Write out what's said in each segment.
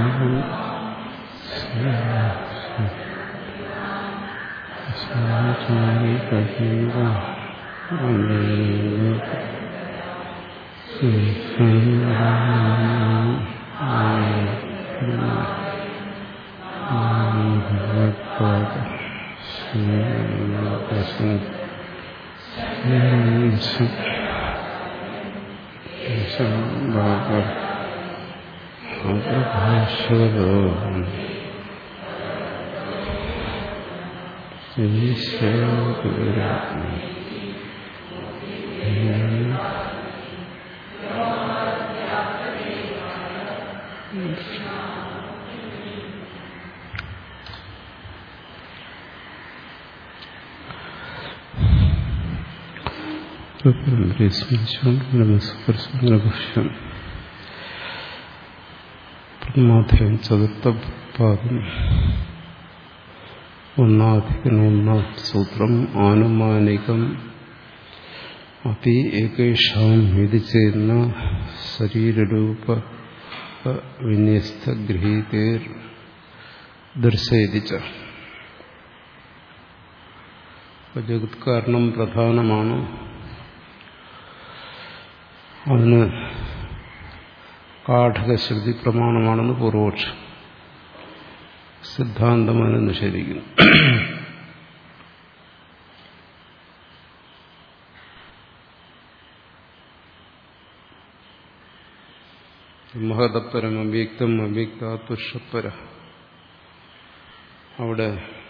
സ്മരിച്ചുകൊണ്ട് പ്രമാധ്യം ചതുർത്ഥ പാദം ഒന്നാധികൻ ഒന്നാം സൂത്രം ആനുമാനികം അതി ഏകേഷാം ഇത് ചെയ്യുന്ന ശരീരരൂപ വിന്യസ്തഗൃഹീതേർ ദർശയതിച്ച ജഗത് കാരണം പ്രധാനമാണ് അതിന് കാഠകശ്രുതി പ്രമാണമാണെന്ന് പൂർവോക്ഷം സിദ്ധാന്തം അതിനെ നിഷേധിക്കുന്നു മഹതപരം അവ്യക്തം അവ്യക്ത പുരുഷപ്പര അവിടെ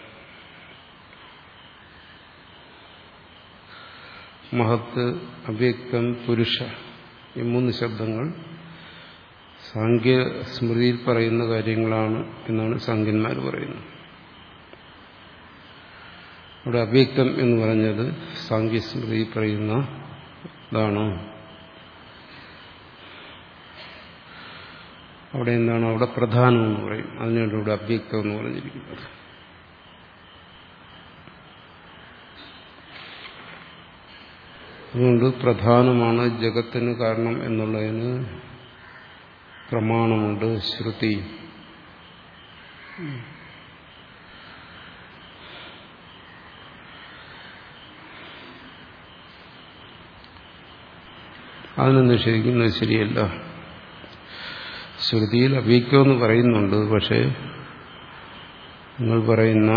മഹത്ത് അവ്യക്തം പുരുഷ ഈ മൂന്ന് ശബ്ദങ്ങൾ സാങ്കേ സ്മൃതിയിൽ പറയുന്ന കാര്യങ്ങളാണ് എന്നാണ് സാങ്കന്മാർ പറയുന്നത് അവിടെ അവ്യക്തം എന്ന് പറഞ്ഞത് സാങ്കേസ്മൃതിയിൽ പറയുന്ന ഇതാണ് അവിടെ എന്താണ് അവിടെ പ്രധാനം എന്ന് പറയും അതിനാണ് ഇവിടെ അവ്യക്തം എന്ന് പറഞ്ഞിരിക്കുന്നത് അതുകൊണ്ട് പ്രധാനമാണ് ജഗത്തിന് കാരണം എന്നുള്ളതിന് പ്രമാണമുണ്ട് ശ്രുതി അതിനെ നിഷേധിക്കുന്നത് ശരിയല്ല ശ്രുതിയിൽ അവ്യക്തമെന്ന് പറയുന്നുണ്ട് പക്ഷേ നിങ്ങൾ പറയുന്ന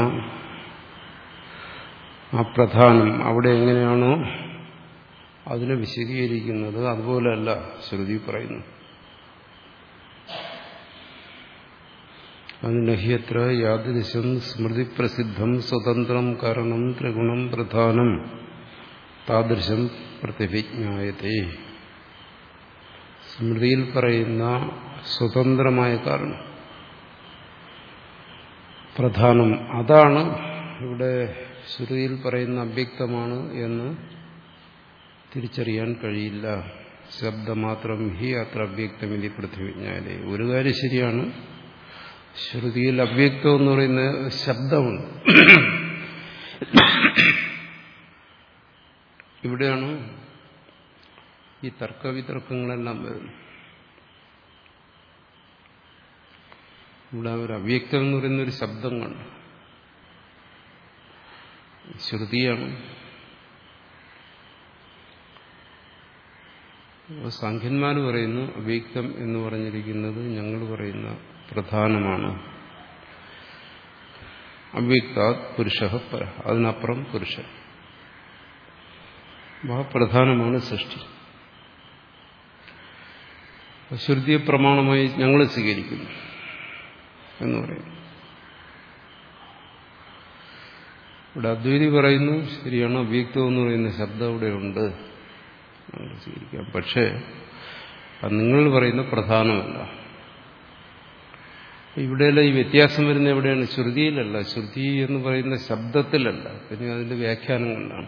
ആ പ്രധാനം അവിടെ എങ്ങനെയാണോ അതിനെ വിശദീകരിക്കുന്നത് അതുപോലെയല്ല ശ്രുതി പറയുന്നു അതിനഹ്യത്ര യാദൃശം സ്മൃതിപ്രസിദ്ധം സ്വതന്ത്രം കാരണം ത്രിഗുണം പ്രധാനം താദൃശം പ്രതിഭിജ്ഞായത്തെ സ്മൃതിയിൽ പറയുന്ന സ്വതന്ത്രമായ കാരണം പ്രധാനം അതാണ് ഇവിടെ ശ്രുതിയിൽ പറയുന്ന അവ്യക്തമാണ് എന്ന് തിരിച്ചറിയാൻ കഴിയില്ല ശബ്ദമാത്രം ഹി അത്ര അവ്യക്തമിതി പൃഥ്വിജ്ഞാനെ ഒരു കാര്യം ശരിയാണ് ശ്രുതിയിൽ അവ്യക്തം എന്ന് പറയുന്ന ശബ്ദമുണ്ട് ഇവിടെയാണ് ഈ തർക്കവിതർക്കങ്ങളെല്ലാം വരുന്നത് ഇവിടെ ഒരു അവ്യക്തം എന്ന് പറയുന്ന ഒരു ശബ്ദം കണ്ടു ശ്രുതിയാണ് സാഖ്യന്മാർ പറയുന്നു അവ്യക്തം എന്ന് പറഞ്ഞിരിക്കുന്നത് ഞങ്ങൾ പറയുന്ന പ്രധാനമാണ് അവ്യക്ത പുരുഷ പര അതിനപ്പുറം പുരുഷൻ പ്രധാനമാണ് സൃഷ്ടി ശ്രുതിയെ പ്രമാണമായി ഞങ്ങൾ സ്വീകരിക്കുന്നു എന്ന് പറയുന്നു ഇവിടെ അദ്വൈതി പറയുന്നു ശരിയാണ് അവ്യക്തം എന്ന് പറയുന്ന ശബ്ദം ഇവിടെ ഉണ്ട് ഞങ്ങൾ സ്വീകരിക്കാം പക്ഷേ അത് നിങ്ങൾ പറയുന്ന പ്രധാനമല്ല ഇവിടെയല്ല ഈ വ്യത്യാസം വരുന്ന എവിടെയാണ് ശ്രുതിയിലല്ല ശ്രുതി എന്ന് പറയുന്ന ശബ്ദത്തിലല്ല പിന്നെ അതിന്റെ വ്യാഖ്യാനങ്ങളിലാണ്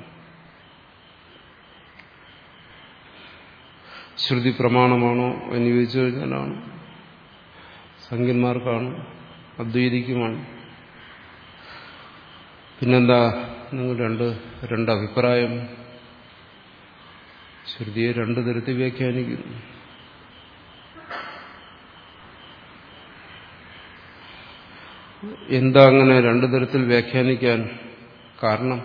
ശ്രുതി പ്രമാണമാണോ എന്ന് ചോദിച്ചു കഴിഞ്ഞാലാണ് സംഖ്യന്മാർക്കാണ് അദ്വൈതിക്കുമാണ് പിന്നെന്താ നിങ്ങൾ രണ്ട് രണ്ട് അഭിപ്രായം ശ്രുതിയെ രണ്ടു തരത്തിൽ വ്യാഖ്യാനിക്കുന്നു എന്താ അങ്ങനെ രണ്ടു തരത്തിൽ വ്യാഖ്യാനിക്കാൻ കാരണം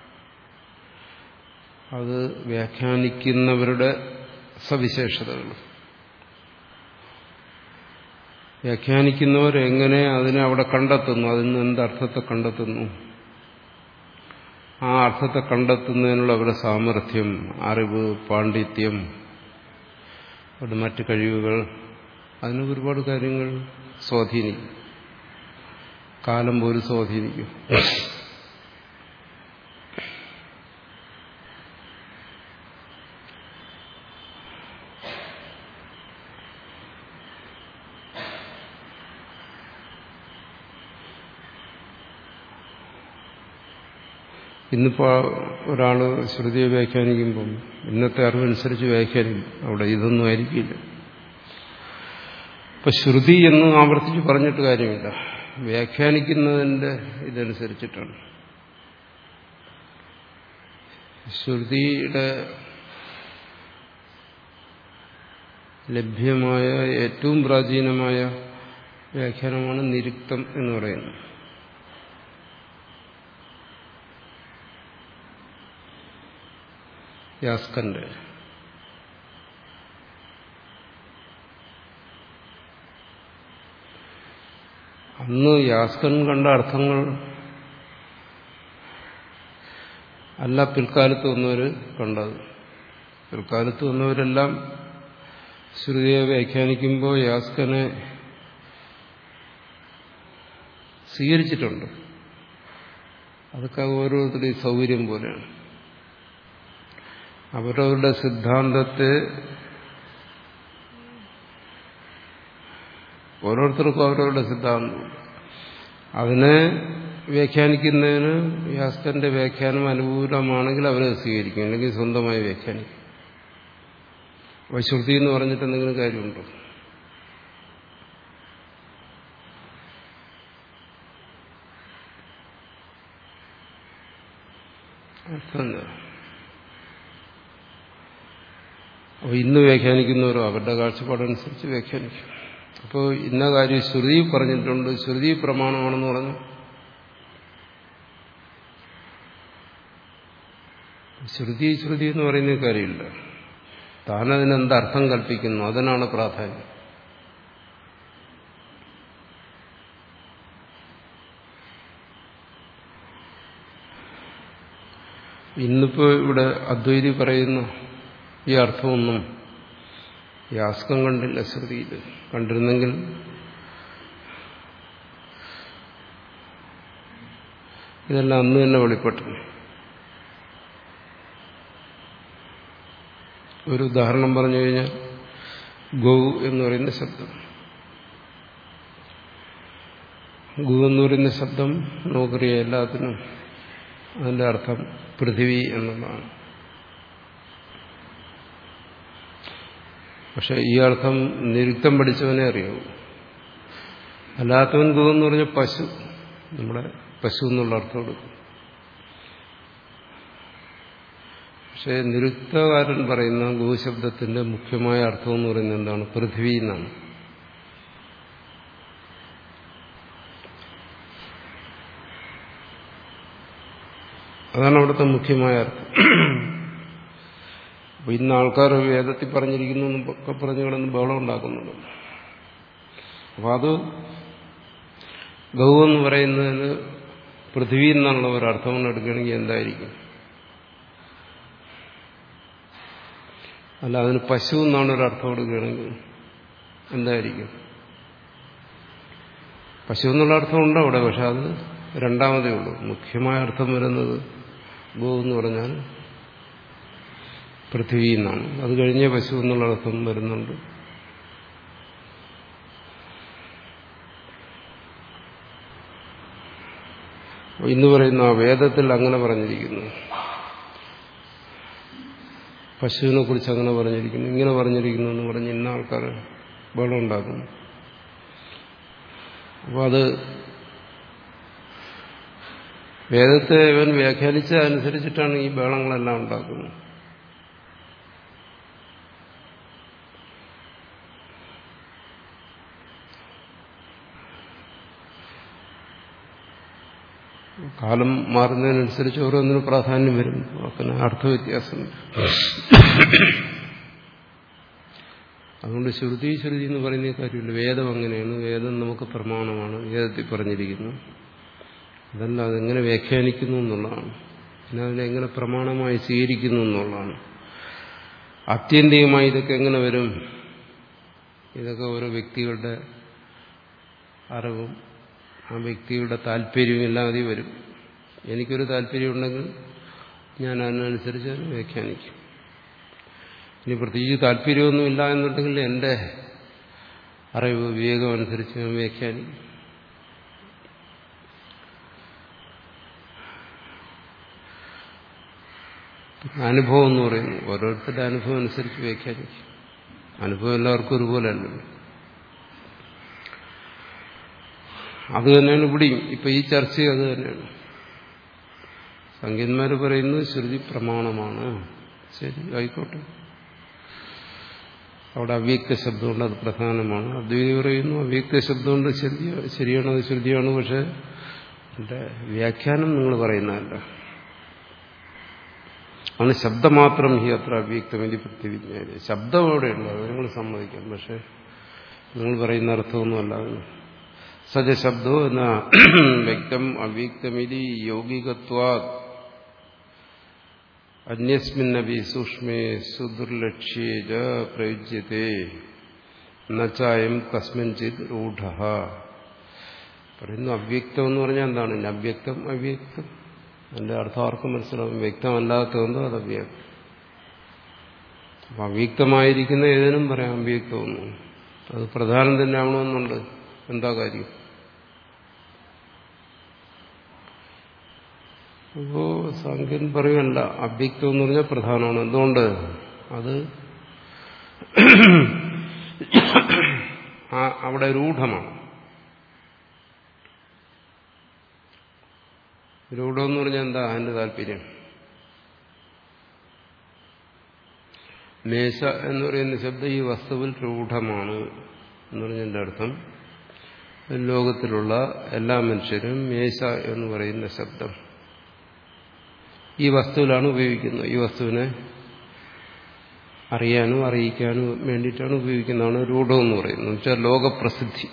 അത് വ്യാഖ്യാനിക്കുന്നവരുടെ സവിശേഷതകൾ വ്യാഖ്യാനിക്കുന്നവർ എങ്ങനെ അതിനെ അവിടെ കണ്ടെത്തുന്നു അതിൽ നിന്ന് എന്തർത്ഥത്തെ കണ്ടെത്തുന്നു ആ അർത്ഥത്തെ കണ്ടെത്തുന്നതിനുള്ള അവരുടെ സാമർഥ്യം അറിവ് പാണ്ഡിത്യം അവരുടെ മറ്റ് കഴിവുകൾ അതിന് ഒരുപാട് കാര്യങ്ങൾ സ്വാധീനിക്കും കാലം പോലും സ്വാധീനിക്കും ഇന്നിപ്പോ ഒരാള് ശ്രുതിയെ വ്യാഖ്യാനിക്കുമ്പം ഇന്നത്തെ അറിവനുസരിച്ച് വ്യാഖ്യാനിക്കും അവിടെ ഇതൊന്നും ആയിരിക്കില്ല ഇപ്പൊ ശ്രുതി എന്ന് ആവർത്തിച്ച് പറഞ്ഞിട്ട് കാര്യമില്ല വ്യാഖ്യാനിക്കുന്നതിന്റെ ഇതനുസരിച്ചിട്ടാണ് ശ്രുതിയുടെ ലഭ്യമായ ഏറ്റവും പ്രാചീനമായ വ്യാഖ്യാനമാണ് നിരുക്തം എന്ന് പറയുന്നത് യാസ്കന്റെ അന്ന് യാസ്കൻ കണ്ട അർത്ഥങ്ങൾ അല്ല പിൽക്കാലത്ത് വന്നവർ കണ്ടത് പിൽക്കാലത്ത് വന്നവരെല്ലാം ശ്രുതിയെ വ്യാഖ്യാനിക്കുമ്പോൾ യാസ്കനെ സ്വീകരിച്ചിട്ടുണ്ട് അതൊക്കെ ഓരോരുത്തരുടെയും സൗകര്യം പോലെയാണ് അവരവരുടെ സിദ്ധാന്തത്തെ ഓരോരുത്തർക്കും അവരവരുടെ സിദ്ധാന്തം അതിനെ വ്യാഖ്യാനിക്കുന്നതിന് യാസ്കന്റെ വ്യാഖ്യാനം അനുകൂലമാണെങ്കിൽ അവരത് സ്വീകരിക്കും അല്ലെങ്കിൽ സ്വന്തമായി വ്യാഖ്യാനിക്കും വൈശ്രുതി എന്ന് പറഞ്ഞിട്ട് എന്തെങ്കിലും കാര്യമുണ്ടോ അർത്ഥം അപ്പോൾ ഇന്ന് വ്യാഖ്യാനിക്കുന്നവരോ അവരുടെ കാഴ്ചപ്പാടനുസരിച്ച് വ്യാഖ്യാനിക്കും അപ്പോൾ ഇന്ന കാര്യം ശ്രുതി പറഞ്ഞിട്ടുണ്ട് ശ്രുതി പ്രമാണമാണെന്ന് പറഞ്ഞു ശ്രുതി ശ്രുതി എന്ന് പറയുന്ന കാര്യമില്ല താനതിനെന്ത് അർത്ഥം കൽപ്പിക്കുന്നു അതിനാണ് പ്രാധാന്യം ഇന്നിപ്പോ ഇവിടെ അദ്വൈതി പറയുന്ന ഈ അർത്ഥമൊന്നും യാസ്കം കണ്ടില്ല ശ്രുതിയിൽ കണ്ടിരുന്നെങ്കിൽ ഇതെല്ലാം അന്ന് തന്നെ വെളിപ്പെട്ടു ഒരു ഉദാഹരണം പറഞ്ഞു കഴിഞ്ഞാൽ ഗൗ എന്ന് പറയുന്ന ശബ്ദം ഗു എന്ന് പറയുന്ന ശബ്ദം നോക്കറിയ എല്ലാത്തിനും അതിന്റെ അർത്ഥം പൃഥിവി എന്നുള്ളതാണ് പക്ഷെ ഈ അർത്ഥം നിരുക്തം പഠിച്ചവനെ അറിയാവൂ അല്ലാത്തവൻ ഗോ എന്ന് പറഞ്ഞ പശു നമ്മുടെ പശു എന്നുള്ള അർത്ഥം കൊടുക്കും പക്ഷെ നിരുക്തകാരൻ പറയുന്ന ഗോശബ്ദത്തിന്റെ മുഖ്യമായ അർത്ഥം എന്ന് പറയുന്നത് എന്താണ് പൃഥ്വി എന്നാണ് അതാണ് അവിടുത്തെ മുഖ്യമായ അർത്ഥം അപ്പൊ ഇന്ന് ആൾക്കാർ വേദത്തിൽ പറഞ്ഞിരിക്കുന്നു ഒക്കെ പറഞ്ഞു കിടന്ന് ബഹളം ഉണ്ടാക്കുന്നുണ്ട് അപ്പൊ അത് ഗൗ എന്ന് പറയുന്നതിന് പൃഥ്വി എന്നുള്ള ഒരു അർത്ഥം കൊണ്ട് എടുക്കുകയാണെങ്കിൽ എന്തായിരിക്കും അല്ല അതിന് പശു എന്നാണ് ഒരു അർത്ഥം എടുക്കുകയാണെങ്കിൽ എന്തായിരിക്കും പശു എന്നുള്ള അർത്ഥമുണ്ട് അവിടെ പക്ഷെ അത് രണ്ടാമതേ ഉള്ളൂ മുഖ്യമായ അർത്ഥം വരുന്നത് ഗോ എന്ന് പറഞ്ഞാൽ പൃഥ്വി എന്നാണ് അത് കഴിഞ്ഞേ പശു എന്നുള്ള അർത്ഥം വരുന്നുണ്ട് ഇന്ന് പറയുന്ന ആ വേദത്തിൽ അങ്ങനെ പറഞ്ഞിരിക്കുന്നു പശുവിനെ കുറിച്ച് അങ്ങനെ പറഞ്ഞിരിക്കുന്നു ഇങ്ങനെ പറഞ്ഞിരിക്കുന്നു എന്ന് പറഞ്ഞ് ഇന്ന ആൾക്കാർ വെള്ളം ഉണ്ടാക്കുന്നു അപ്പോൾ അത് വേദത്തെ ഇവൻ വ്യാഖ്യാനിച്ച അനുസരിച്ചിട്ടാണ് ഈ ബഹളങ്ങളെല്ലാം ഉണ്ടാക്കുന്നത് കാലം മാറുന്നതിനനുസരിച്ച് ഓരോന്നിനും പ്രാധാന്യം വരും പിന്നെ അർത്ഥവ്യത്യാസം വരും അതുകൊണ്ട് ശ്രുതി ശ്രുതി എന്ന് പറയുന്ന കാര്യമില്ല വേദം അങ്ങനെയാണ് വേദം നമുക്ക് പ്രമാണമാണ് വേദത്തിൽ പറഞ്ഞിരിക്കുന്നു അതല്ല അതെങ്ങനെ വ്യാഖ്യാനിക്കുന്നു എന്നുള്ളതാണ് പിന്നെ അതിനെങ്ങനെ പ്രമാണമായി സ്വീകരിക്കുന്നു എന്നുള്ളതാണ് ആത്യന്തികമായി ഇതൊക്കെ എങ്ങനെ വരും ഇതൊക്കെ ഓരോ വ്യക്തികളുടെ അറിവും ആ വ്യക്തിയുടെ താല്പര്യവും ഇല്ലാതെ വരും എനിക്കൊരു താല്പര്യമുണ്ടെങ്കിൽ ഞാൻ അതിനനുസരിച്ച് അതിനെ വ്യാഖ്യാനിക്കും ഇനി പ്രത്യേകിച്ച് താല്പര്യമൊന്നുമില്ല എന്നുണ്ടെങ്കിൽ എൻ്റെ അറിവ് വിവേകം അനുസരിച്ച് ഞാൻ വ്യാഖ്യാനിക്കും അനുഭവം എന്ന് പറയുന്നു ഓരോരുത്തരുടെ അനുഭവം അനുസരിച്ച് വ്യാഖ്യാനിക്കും അനുഭവം എല്ലാവർക്കും ഒരുപോലെ അല്ലല്ലോ അത് തന്നെയാണ് ഇവിടെയും ഇപ്പൊ ഈ ചർച്ചയും അത് തന്നെയാണ് സംഖ്യന്മാർ പറയുന്നത് ശ്രുതി പ്രമാണമാണ് ശരി ആയിക്കോട്ടെ അവിടെ അവ്യക്ത ശബ്ദമുണ്ട് അത് പ്രധാനമാണ് അദ്വൈതി പറയുന്നു അവ്യക്ത ശബ്ദമുണ്ട് ശരി ശരിയാണ് അത് ശ്രുതിയാണ് പക്ഷെ അതിന്റെ വ്യാഖ്യാനം നിങ്ങൾ പറയുന്നതല്ല ആണ് ശബ്ദമാത്രം ഹി അത്ര അവ്യക്തമിതി പ്രത്യവിജ്ഞാനം ശബ്ദം അവിടെയുണ്ട് അത് നിങ്ങൾ സമ്മതിക്കാം പക്ഷെ നിങ്ങൾ പറയുന്ന അർത്ഥമൊന്നുമല്ല അതിന് സജ ശബ്ദോ എന്ന വ്യക്തം അവ്യക്തമിതി യൗകികത്വാ അന്യസ്മിന്നപി സൂക്ഷ്മേ സുദുർലക്ഷ്യേ ച പ്രയുജ്യത്തെ നച്ചായം കസ്മിൻചിത് രൂഢ പറയുന്നു അവ്യക്തം എന്ന് പറഞ്ഞാൽ എന്താണ് അവ്യക്തം അവ്യക്തം അതിന്റെ അർത്ഥം ആർക്കും മനസ്സിലാവും വ്യക്തമല്ലാത്തതുകൊണ്ടോ അത് അവ്യക്തം അപ്പൊ അവ്യക്തമായിരിക്കുന്ന ഏതിനും പറയാം അവ്യക്തമൊന്നും അത് പ്രധാനം തന്നെ ആവണമെന്നുണ്ട് എന്താ കാര്യം അപ്പോ സാങ്കൻ പറയുമല്ല അവ്യക്തം എന്ന് പറഞ്ഞാൽ പ്രധാനമാണ് എന്തുകൊണ്ട് അത് അവിടെ രൂഢമാണ് രൂഢം എന്ന് പറഞ്ഞാൽ എന്താ അതിന്റെ താല്പര്യം മേശ എന്ന് പറയുന്ന ശബ്ദം ഈ വസ്തുവിൽ രൂഢമാണ് എന്ന് പറഞ്ഞതിന്റെ അർത്ഥം ലോകത്തിലുള്ള എല്ലാ മനുഷ്യരും മേശ എന്ന് പറയുന്ന ശബ്ദം ഈ വസ്തുവിലാണ് ഉപയോഗിക്കുന്നത് ഈ വസ്തുവിനെ അറിയാനും അറിയിക്കാനും വേണ്ടിയിട്ടാണ് ഉപയോഗിക്കുന്നതാണ് രൂഢം എന്ന് പറയുന്നത് എന്ന് വെച്ചാൽ ലോകപ്രസിദ്ധി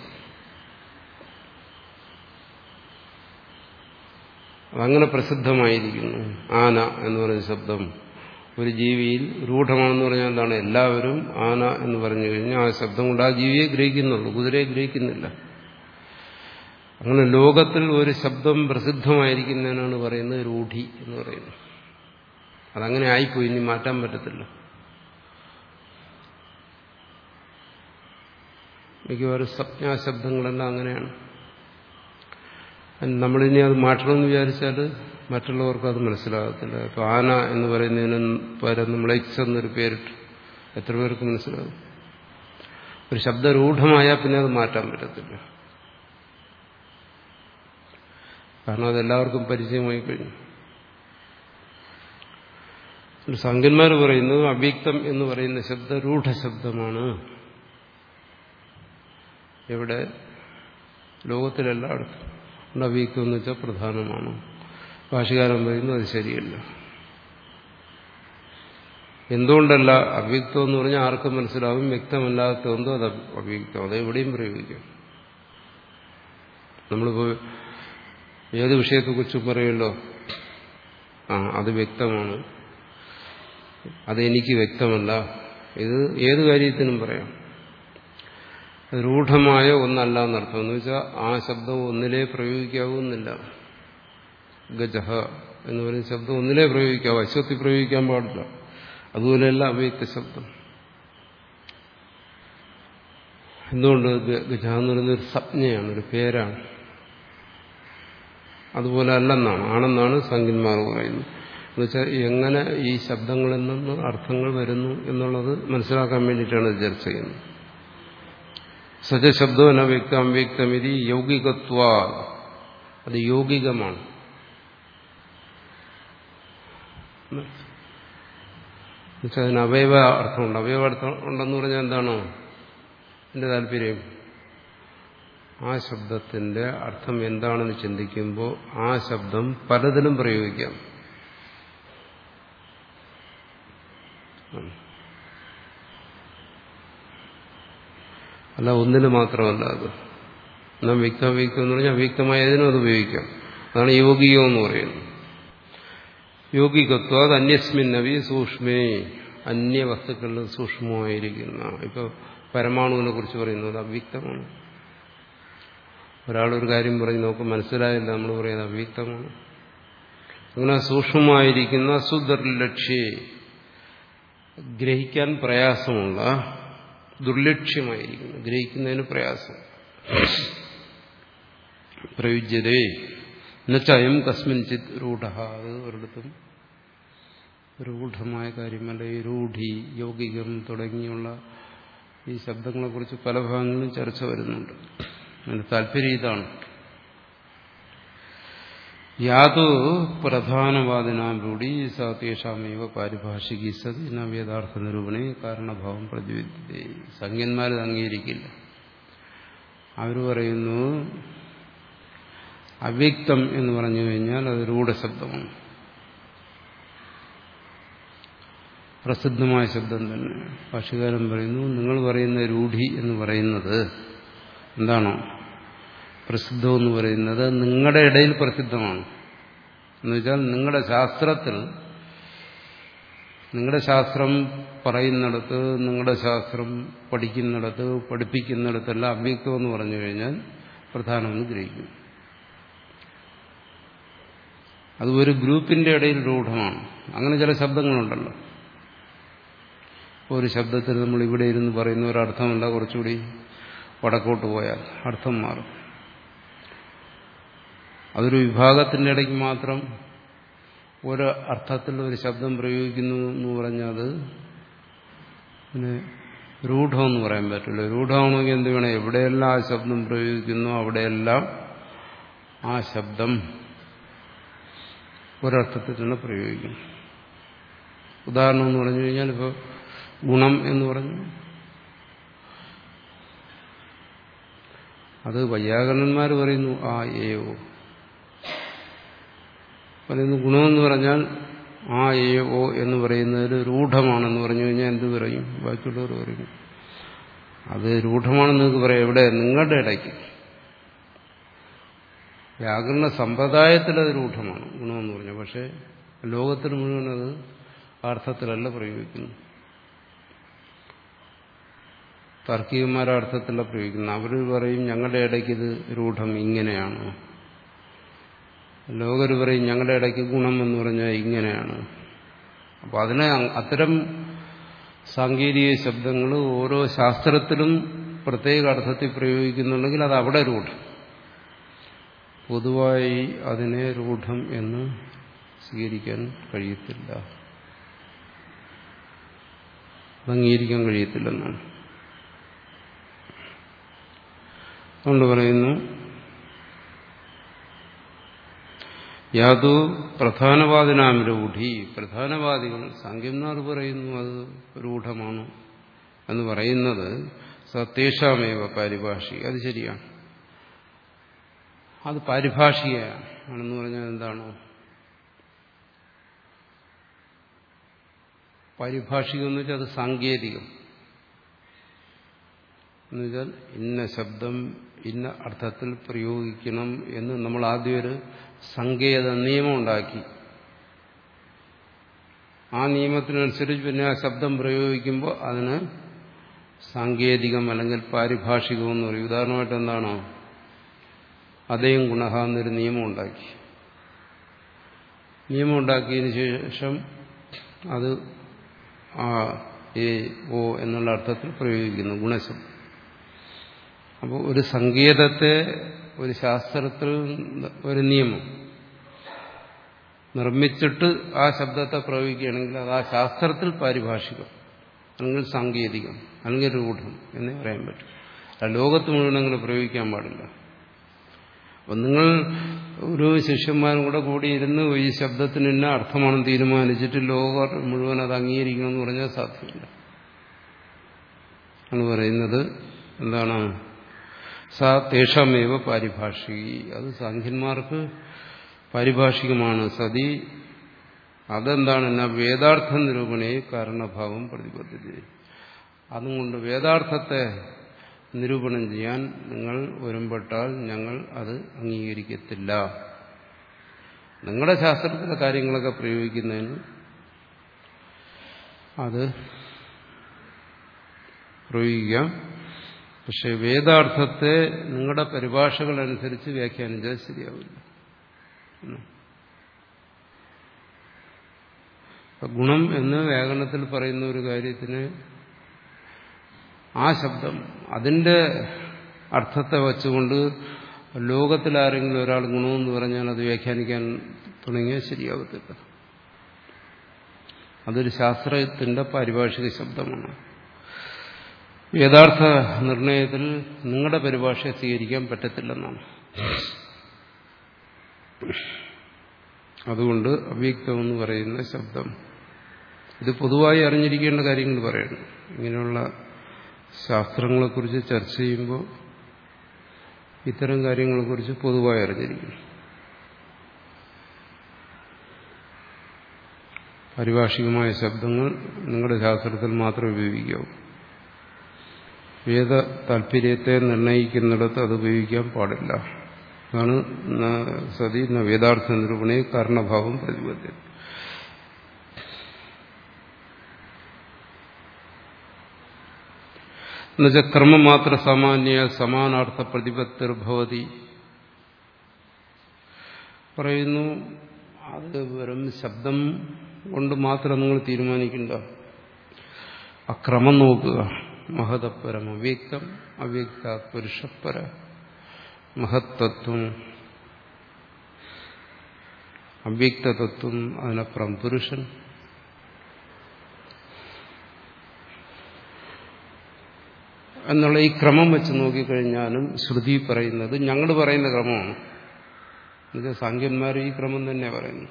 അതങ്ങനെ പ്രസിദ്ധമായിരിക്കുന്നു ആന എന്ന് പറയുന്ന ശബ്ദം ഒരു ജീവിയിൽ രൂഢമാണെന്ന് പറഞ്ഞാൽ എന്താണ് എല്ലാവരും ആന എന്ന് പറഞ്ഞു കഴിഞ്ഞാൽ ആ ശബ്ദം കൊണ്ട് ആ ജീവിയെ ഗ്രഹിക്കുന്നുള്ളൂ കുതിരയെ ഗ്രഹിക്കുന്നില്ല അങ്ങനെ ലോകത്തിൽ ഒരു ശബ്ദം പ്രസിദ്ധമായിരിക്കുന്നതിനാണ് പറയുന്നത് രൂഢി എന്ന് പറയുന്നത് അതങ്ങനെ ആയിപ്പോയി ഇനി മാറ്റാൻ പറ്റത്തില്ല മിക്കവാറും സംജ്ഞാശബ്ദങ്ങളെല്ലാം അങ്ങനെയാണ് നമ്മളിനി അത് മാറ്റണമെന്ന് വിചാരിച്ചാൽ മറ്റുള്ളവർക്ക് അത് മനസ്സിലാകത്തില്ല ഇപ്പൊ ആന എന്ന് പറയുന്നതിന് പകരം നമ്മൾ എക്സ് എന്നൊരു പേരിട്ട് എത്ര പേർക്ക് മനസ്സിലാകും ഒരു ശബ്ദരൂഢമായാൽ പിന്നെ അത് മാറ്റാൻ പറ്റത്തില്ല കാരണം അതെല്ലാവർക്കും പരിചയമായി കഴിഞ്ഞു സംഖ്യന്മാർ പറയുന്നത് അവ്യക്തം എന്ന് പറയുന്ന ശബ്ദരൂഢ ശബ്ദമാണ് എവിടെ ലോകത്തിലെല്ലായിടത്തും അവ്യക്തം എന്ന് വെച്ചാൽ പ്രധാനമാണ് ഭാഷകാരൻ പറയുന്നു അത് ശരിയല്ല എന്തുകൊണ്ടല്ല അവ്യക്തം എന്ന് പറഞ്ഞാൽ ആർക്കും മനസ്സിലാവും വ്യക്തമല്ലാത്തതെന്തോ അത് അവ്യക്തം അത് എവിടെയും പ്രയോഗിക്കാം നമ്മളിപ്പോ ഏത് വിഷയത്തെക്കുറിച്ച് പറയുമല്ലോ ആ അത് വ്യക്തമാണ് അതെനിക്ക് വ്യക്തമല്ല ഇത് ഏത് കാര്യത്തിനും പറയാം രൂഢമായ ഒന്നല്ല എന്നർത്ഥം എന്ന് വെച്ചാൽ ആ ശബ്ദം ഒന്നിലേ പ്രയോഗിക്കാവുന്നില്ല ഗജഹ എന്ന് പറയുന്ന ശബ്ദം ഒന്നിലേ പ്രയോഗിക്കാവൂ അശ്വത്തി പ്രയോഗിക്കാൻ പാടില്ല അതുപോലെയല്ല അവ്യക്ത ശബ്ദം എന്തുകൊണ്ട് ഗജ എന്ന് പറയുന്ന ഒരു സംജ്ഞയാണ് ഒരു പേരാണ് അതുപോലെ അല്ലെന്നാണ് ആണെന്നാണ് സംഖ്യന്മാർ പറയുന്നത് എന്നുവെച്ചാൽ എങ്ങനെ ഈ ശബ്ദങ്ങളിൽ നിന്ന് അർത്ഥങ്ങൾ വരുന്നു എന്നുള്ളത് മനസ്സിലാക്കാൻ വേണ്ടിയിട്ടാണ് ഇത് ചർച്ച ചെയ്യുന്നത് സജശബ്ദം വ്യക്തം അവ്യക്തമിതി യൗകികത്വ അത് യൗകികമാണ് എന്നുവെച്ചാൽ അതിന് അവയവ അർത്ഥമുണ്ട് അവയവ അർത്ഥം ഉണ്ടെന്ന് പറഞ്ഞാൽ എന്താണോ എന്റെ താല്പര്യം ആ ശബ്ദത്തിന്റെ അർത്ഥം എന്താണെന്ന് ചിന്തിക്കുമ്പോൾ ആ ശബ്ദം പലതിലും പ്രയോഗിക്കാം അല്ല ഒന്നിന് മാത്രമല്ല അത് നാം വ്യക്തവ്യക്തം എന്ന് പറഞ്ഞാൽ അവ്യക്തമായ ഏതിനും അത് ഉപയോഗിക്കാം അതാണ് യോഗികം എന്ന് പറയുന്നത് യോഗികത്വ അത് അന്യസ്മിന്നവി സൂക്ഷ്മേ അന്യ വസ്തുക്കളിൽ സൂക്ഷ്മമായിരിക്കുന്ന ഇപ്പോൾ പരമാണുവിനെ കുറിച്ച് പറയുന്നത് അവ്യക്തമാണ് ഒരാളൊരു കാര്യം പറഞ്ഞ് നമുക്ക് മനസ്സിലായില്ല നമ്മൾ പറയുന്നത് അവ്യക്തമാണ് അങ്ങനെ സൂക്ഷ്മമായിരിക്കുന്ന സുദുർലക്ഷ്യെ ഗ്രഹിക്കാൻ പ്രയാസമുള്ള ദുർലക്ഷ്യമായിരിക്കുന്നു ഗ്രഹിക്കുന്നതിന് പ്രയാസം പ്രയുജ്യതേ എന്നുവെച്ചായും കസ്മിൻചിത് രൂഢ അത് ഒരിടത്തും രൂഢമായ കാര്യമല്ല ഈ രൂഢി യൗകികം തുടങ്ങിയുള്ള ഈ ശബ്ദങ്ങളെക്കുറിച്ച് പല ഭാഗങ്ങളിലും ചർച്ച വരുന്നുണ്ട് അതിന്റെ താല്പര്യം ഇതാണ് യാതു പ്രധാനവാദിനാം രൂഢി സാത്യേഷാമേവ പാരിഭാഷികി സതി വേദാർത്ഥ നിരൂപണേ കാരണഭാവം പ്രതിവിദ്യ സംഖ്യന്മാരത് അംഗീകരിക്കില്ല അവർ പറയുന്നു അവ്യക്തം എന്ന് പറഞ്ഞു കഴിഞ്ഞാൽ അത് രൂഢശബ്ദമാണ് പ്രസിദ്ധമായ ശബ്ദം തന്നെ ഭാഷകാരൻ പറയുന്നു നിങ്ങൾ പറയുന്ന രൂഢി എന്ന് പറയുന്നത് എന്താണോ പ്രസിദ്ധം എന്ന് പറയുന്നത് നിങ്ങളുടെ ഇടയിൽ പ്രസിദ്ധമാണ് എന്നുവെച്ചാൽ നിങ്ങളുടെ ശാസ്ത്രത്തിൽ നിങ്ങളുടെ ശാസ്ത്രം പറയുന്നിടത്ത് നിങ്ങളുടെ ശാസ്ത്രം പഠിക്കുന്നിടത്ത് പഠിപ്പിക്കുന്നിടത്തെല്ലാം അവ്യക്തം എന്ന് പറഞ്ഞു കഴിഞ്ഞാൽ പ്രധാനമെന്ന് ഗ്രഹിക്കും അത് ഒരു ഗ്രൂപ്പിന്റെ ഇടയിൽ രൂഢമാണ് അങ്ങനെ ചില ശബ്ദങ്ങളുണ്ടല്ലോ ഒരു ശബ്ദത്തിൽ നമ്മൾ ഇവിടെ ഇരുന്ന് പറയുന്ന ഒരർത്ഥമല്ല കുറച്ചുകൂടി വടക്കോട്ട് പോയാൽ അർത്ഥം മാറും അതൊരു വിഭാഗത്തിന്റെ ഇടയ്ക്ക് മാത്രം ഒരു അർത്ഥത്തിൽ ഒരു ശബ്ദം പ്രയോഗിക്കുന്നു എന്ന് പറഞ്ഞാൽ അത് പിന്നെ രൂഢമെന്ന് പറയാൻ പറ്റില്ല രൂഢമാണെങ്കിൽ എന്ത് വേണം എവിടെയെല്ലാം ആ ശബ്ദം പ്രയോഗിക്കുന്നു അവിടെയെല്ലാം ആ ശബ്ദം ഒരർത്ഥത്തിൽ തന്നെ പ്രയോഗിക്കും ഉദാഹരണം എന്ന് പറഞ്ഞു കഴിഞ്ഞാൽ ഇപ്പോൾ ഗുണം എന്ന് പറഞ്ഞു അത് വൈയാകരണന്മാർ പറയുന്നു ആ ഏയോ പറയുന്നു ഗുണമെന്ന് പറഞ്ഞാൽ ആ ഏ ഓ എന്ന് പറയുന്നതിൽ രൂഢമാണെന്ന് പറഞ്ഞു കഴിഞ്ഞാൽ എന്ത് പറയും ബാക്കിയുള്ളവർ പറയും അത് രൂഢമാണെന്ന് നിങ്ങൾക്ക് പറയാം എവിടെ നിങ്ങളുടെ ഇടയ്ക്ക് വ്യാകരണ സമ്പ്രദായത്തിൽ അത് രൂഢമാണ് ഗുണമെന്ന് പറഞ്ഞു പക്ഷേ ലോകത്തിന് മുഴുവൻ അത് അർത്ഥത്തിലല്ല പ്രയോഗിക്കുന്നു താർക്കികന്മാരുടെ അർത്ഥത്തിലല്ല പ്രയോഗിക്കുന്നത് അവർ പറയും ഞങ്ങളുടെ ഇടയ്ക്ക് ഇത് രൂഢം ഇങ്ങനെയാണ് ലോകർ പറയും ഞങ്ങളുടെ ഇടയ്ക്ക് ഗുണം എന്ന് പറഞ്ഞാൽ ഇങ്ങനെയാണ് അപ്പോൾ അതിനെ അത്തരം സാങ്കേതിക ശബ്ദങ്ങൾ ഓരോ ശാസ്ത്രത്തിലും പ്രത്യേക അർത്ഥത്തിൽ പ്രയോഗിക്കുന്നുണ്ടെങ്കിൽ അത് അവിടെ രൂഢം പൊതുവായി അതിനെ രൂഢം എന്ന് സ്വീകരിക്കാൻ കഴിയത്തില്ല അംഗീകരിക്കാൻ കഴിയത്തില്ലെന്നാണ് അതുകൊണ്ട് പറയുന്നു യാതു പ്രധാനവാദിനാം രൂഢി പ്രധാനവാദികൾ സാങ്കേന്മാർ പറയുന്നു അത് രൂഢമാണ് എന്ന് പറയുന്നത് സത്യേഷാമേവ പാരിഭാഷി അത് ശരിയാണ് അത് പാരിഭാഷികയാണ് ആണെന്ന് പറഞ്ഞാൽ എന്താണ് പാരിഭാഷികം എന്ന് വെച്ചാൽ അത് സാങ്കേതികം എന്നുവെച്ചാൽ ഇന്ന ശബ്ദം ഇന്ന അർത്ഥത്തിൽ പ്രയോഗിക്കണം എന്ന് നമ്മൾ ആദ്യം ഒരു സങ്കേത നിയമം ഉണ്ടാക്കി ആ നിയമത്തിനനുസരിച്ച് പിന്നെ ആ ശബ്ദം പ്രയോഗിക്കുമ്പോൾ അതിന് സാങ്കേതികം അല്ലെങ്കിൽ പാരിഭാഷികം എന്ന് പറയും ഉദാഹരണമായിട്ട് എന്താണോ അതേം ഗുണഹ എന്നൊരു നിയമം ഉണ്ടാക്കി നിയമം ഉണ്ടാക്കിയതിന് ശേഷം അത് ആ എ ഓ എന്നുള്ള അർത്ഥത്തിൽ പ്രയോഗിക്കുന്നു ഗുണശബ്ദം അപ്പോൾ ഒരു സങ്കേതത്തെ ഒരു ശാസ്ത്രത്തിൽ ഒരു നിയമം നിർമ്മിച്ചിട്ട് ആ ശബ്ദത്തെ പ്രയോഗിക്കുകയാണെങ്കിൽ അത് ആ ശാസ്ത്രത്തിൽ പാരിഭാഷികം അല്ലെങ്കിൽ സാങ്കേതികം അല്ലെങ്കിൽ രൂഢം എന്നേ പറയാൻ പറ്റും ലോകത്ത് മുഴുവൻ അങ്ങനെ പ്രയോഗിക്കാൻ പാടില്ല അപ്പം നിങ്ങൾ ഒരു ശിഷ്യന്മാരും കൂടെ കൂടി ഇരുന്ന് ഈ ശബ്ദത്തിന് ഇന്ന അർത്ഥമാണെന്ന് തീരുമാനിച്ചിട്ട് ലോകം മുഴുവൻ അത് അംഗീകരിക്കണമെന്ന് പറഞ്ഞാൽ സാധ്യമല്ല ആണ് പറയുന്നത് എന്താണ് സ തേഷമേവ പാരിഭാഷികി അത് സാഖ്യന്മാർക്ക് പാരിഭാഷികമാണ് സതി അതെന്താണ് എന്നാ വേദാർത്ഥ നിരൂപണയെ കാരണഭാവം പ്രതിബദ്ധത അതുകൊണ്ട് വേദാർത്ഥത്തെ നിരൂപണം ചെയ്യാൻ നിങ്ങൾ ഒരുമ്പെട്ടാൽ ഞങ്ങൾ അത് അംഗീകരിക്കത്തില്ല നിങ്ങളുടെ ശാസ്ത്രത്തിലെ കാര്യങ്ങളൊക്കെ പ്രയോഗിക്കുന്നതിന് അത് പ്രയോഗിക്കാം പക്ഷെ വേദാർത്ഥത്തെ നിങ്ങളുടെ പരിഭാഷകളനുസരിച്ച് വ്യാഖ്യാനിച്ചാൽ ശരിയാവില്ല ഗുണം എന്ന് വ്യാകരണത്തിൽ പറയുന്ന ഒരു കാര്യത്തിന് ആ ശബ്ദം അതിന്റെ അർത്ഥത്തെ വച്ചുകൊണ്ട് ലോകത്തിൽ ആരെങ്കിലും ഒരാൾ ഗുണമെന്ന് പറഞ്ഞാൽ അത് വ്യാഖ്യാനിക്കാൻ തുടങ്ങിയാൽ ശരിയാവത്തില്ല അതൊരു ശാസ്ത്രത്തിന്റെ പാരിഭാഷിക ശബ്ദമാണ് യഥാർത്ഥ നിർണയത്തിൽ നിങ്ങളുടെ പരിഭാഷയെ സ്വീകരിക്കാൻ പറ്റത്തില്ലെന്നാണ് അതുകൊണ്ട് അവ്യക്തമെന്ന് പറയുന്ന ശബ്ദം ഇത് പൊതുവായി അറിഞ്ഞിരിക്കേണ്ട കാര്യങ്ങൾ പറയണം ഇങ്ങനെയുള്ള ശാസ്ത്രങ്ങളെക്കുറിച്ച് ചർച്ച ചെയ്യുമ്പോൾ ഇത്തരം കാര്യങ്ങളെക്കുറിച്ച് പൊതുവായി അറിഞ്ഞിരിക്കണം പാരിഭാഷികമായ ശബ്ദങ്ങൾ നിങ്ങളുടെ ശാസ്ത്രത്തിൽ മാത്രമേ ഉപയോഗിക്കാവൂ വേദ താല്പര്യത്തെ നിർണയിക്കുന്നിടത്ത് അത് ഉപയോഗിക്കാൻ പാടില്ല അതാണ് സതി വേദാർത്ഥ നിരൂപണേ കാരണഭാവം പ്രതിബദ്ധ എന്നുവെച്ചാൽ ക്രമമാത്ര സാമാന്യ സമാനാർത്ഥ പ്രതിപത്തിർഭവതി പറയുന്നു അത് വെറും ശബ്ദം കൊണ്ട് മാത്രം നിങ്ങൾ തീരുമാനിക്കണ്ട ആ ക്രമം നോക്കുക മഹതപരം അവ്യക്തം അവ്യക്ത പുരുഷപ്പര മഹത്തത്വം അവ്യക്തതത്വം അതിനപ്പുറം പുരുഷൻ എന്നുള്ള ഈ ക്രമം വെച്ച് നോക്കിക്കഴിഞ്ഞാലും ശ്രുതി പറയുന്നത് ഞങ്ങൾ പറയുന്ന ക്രമമാണ് എന്നുവെച്ചാൽ സാങ്കന്മാർ ഈ ക്രമം തന്നെ പറയുന്നു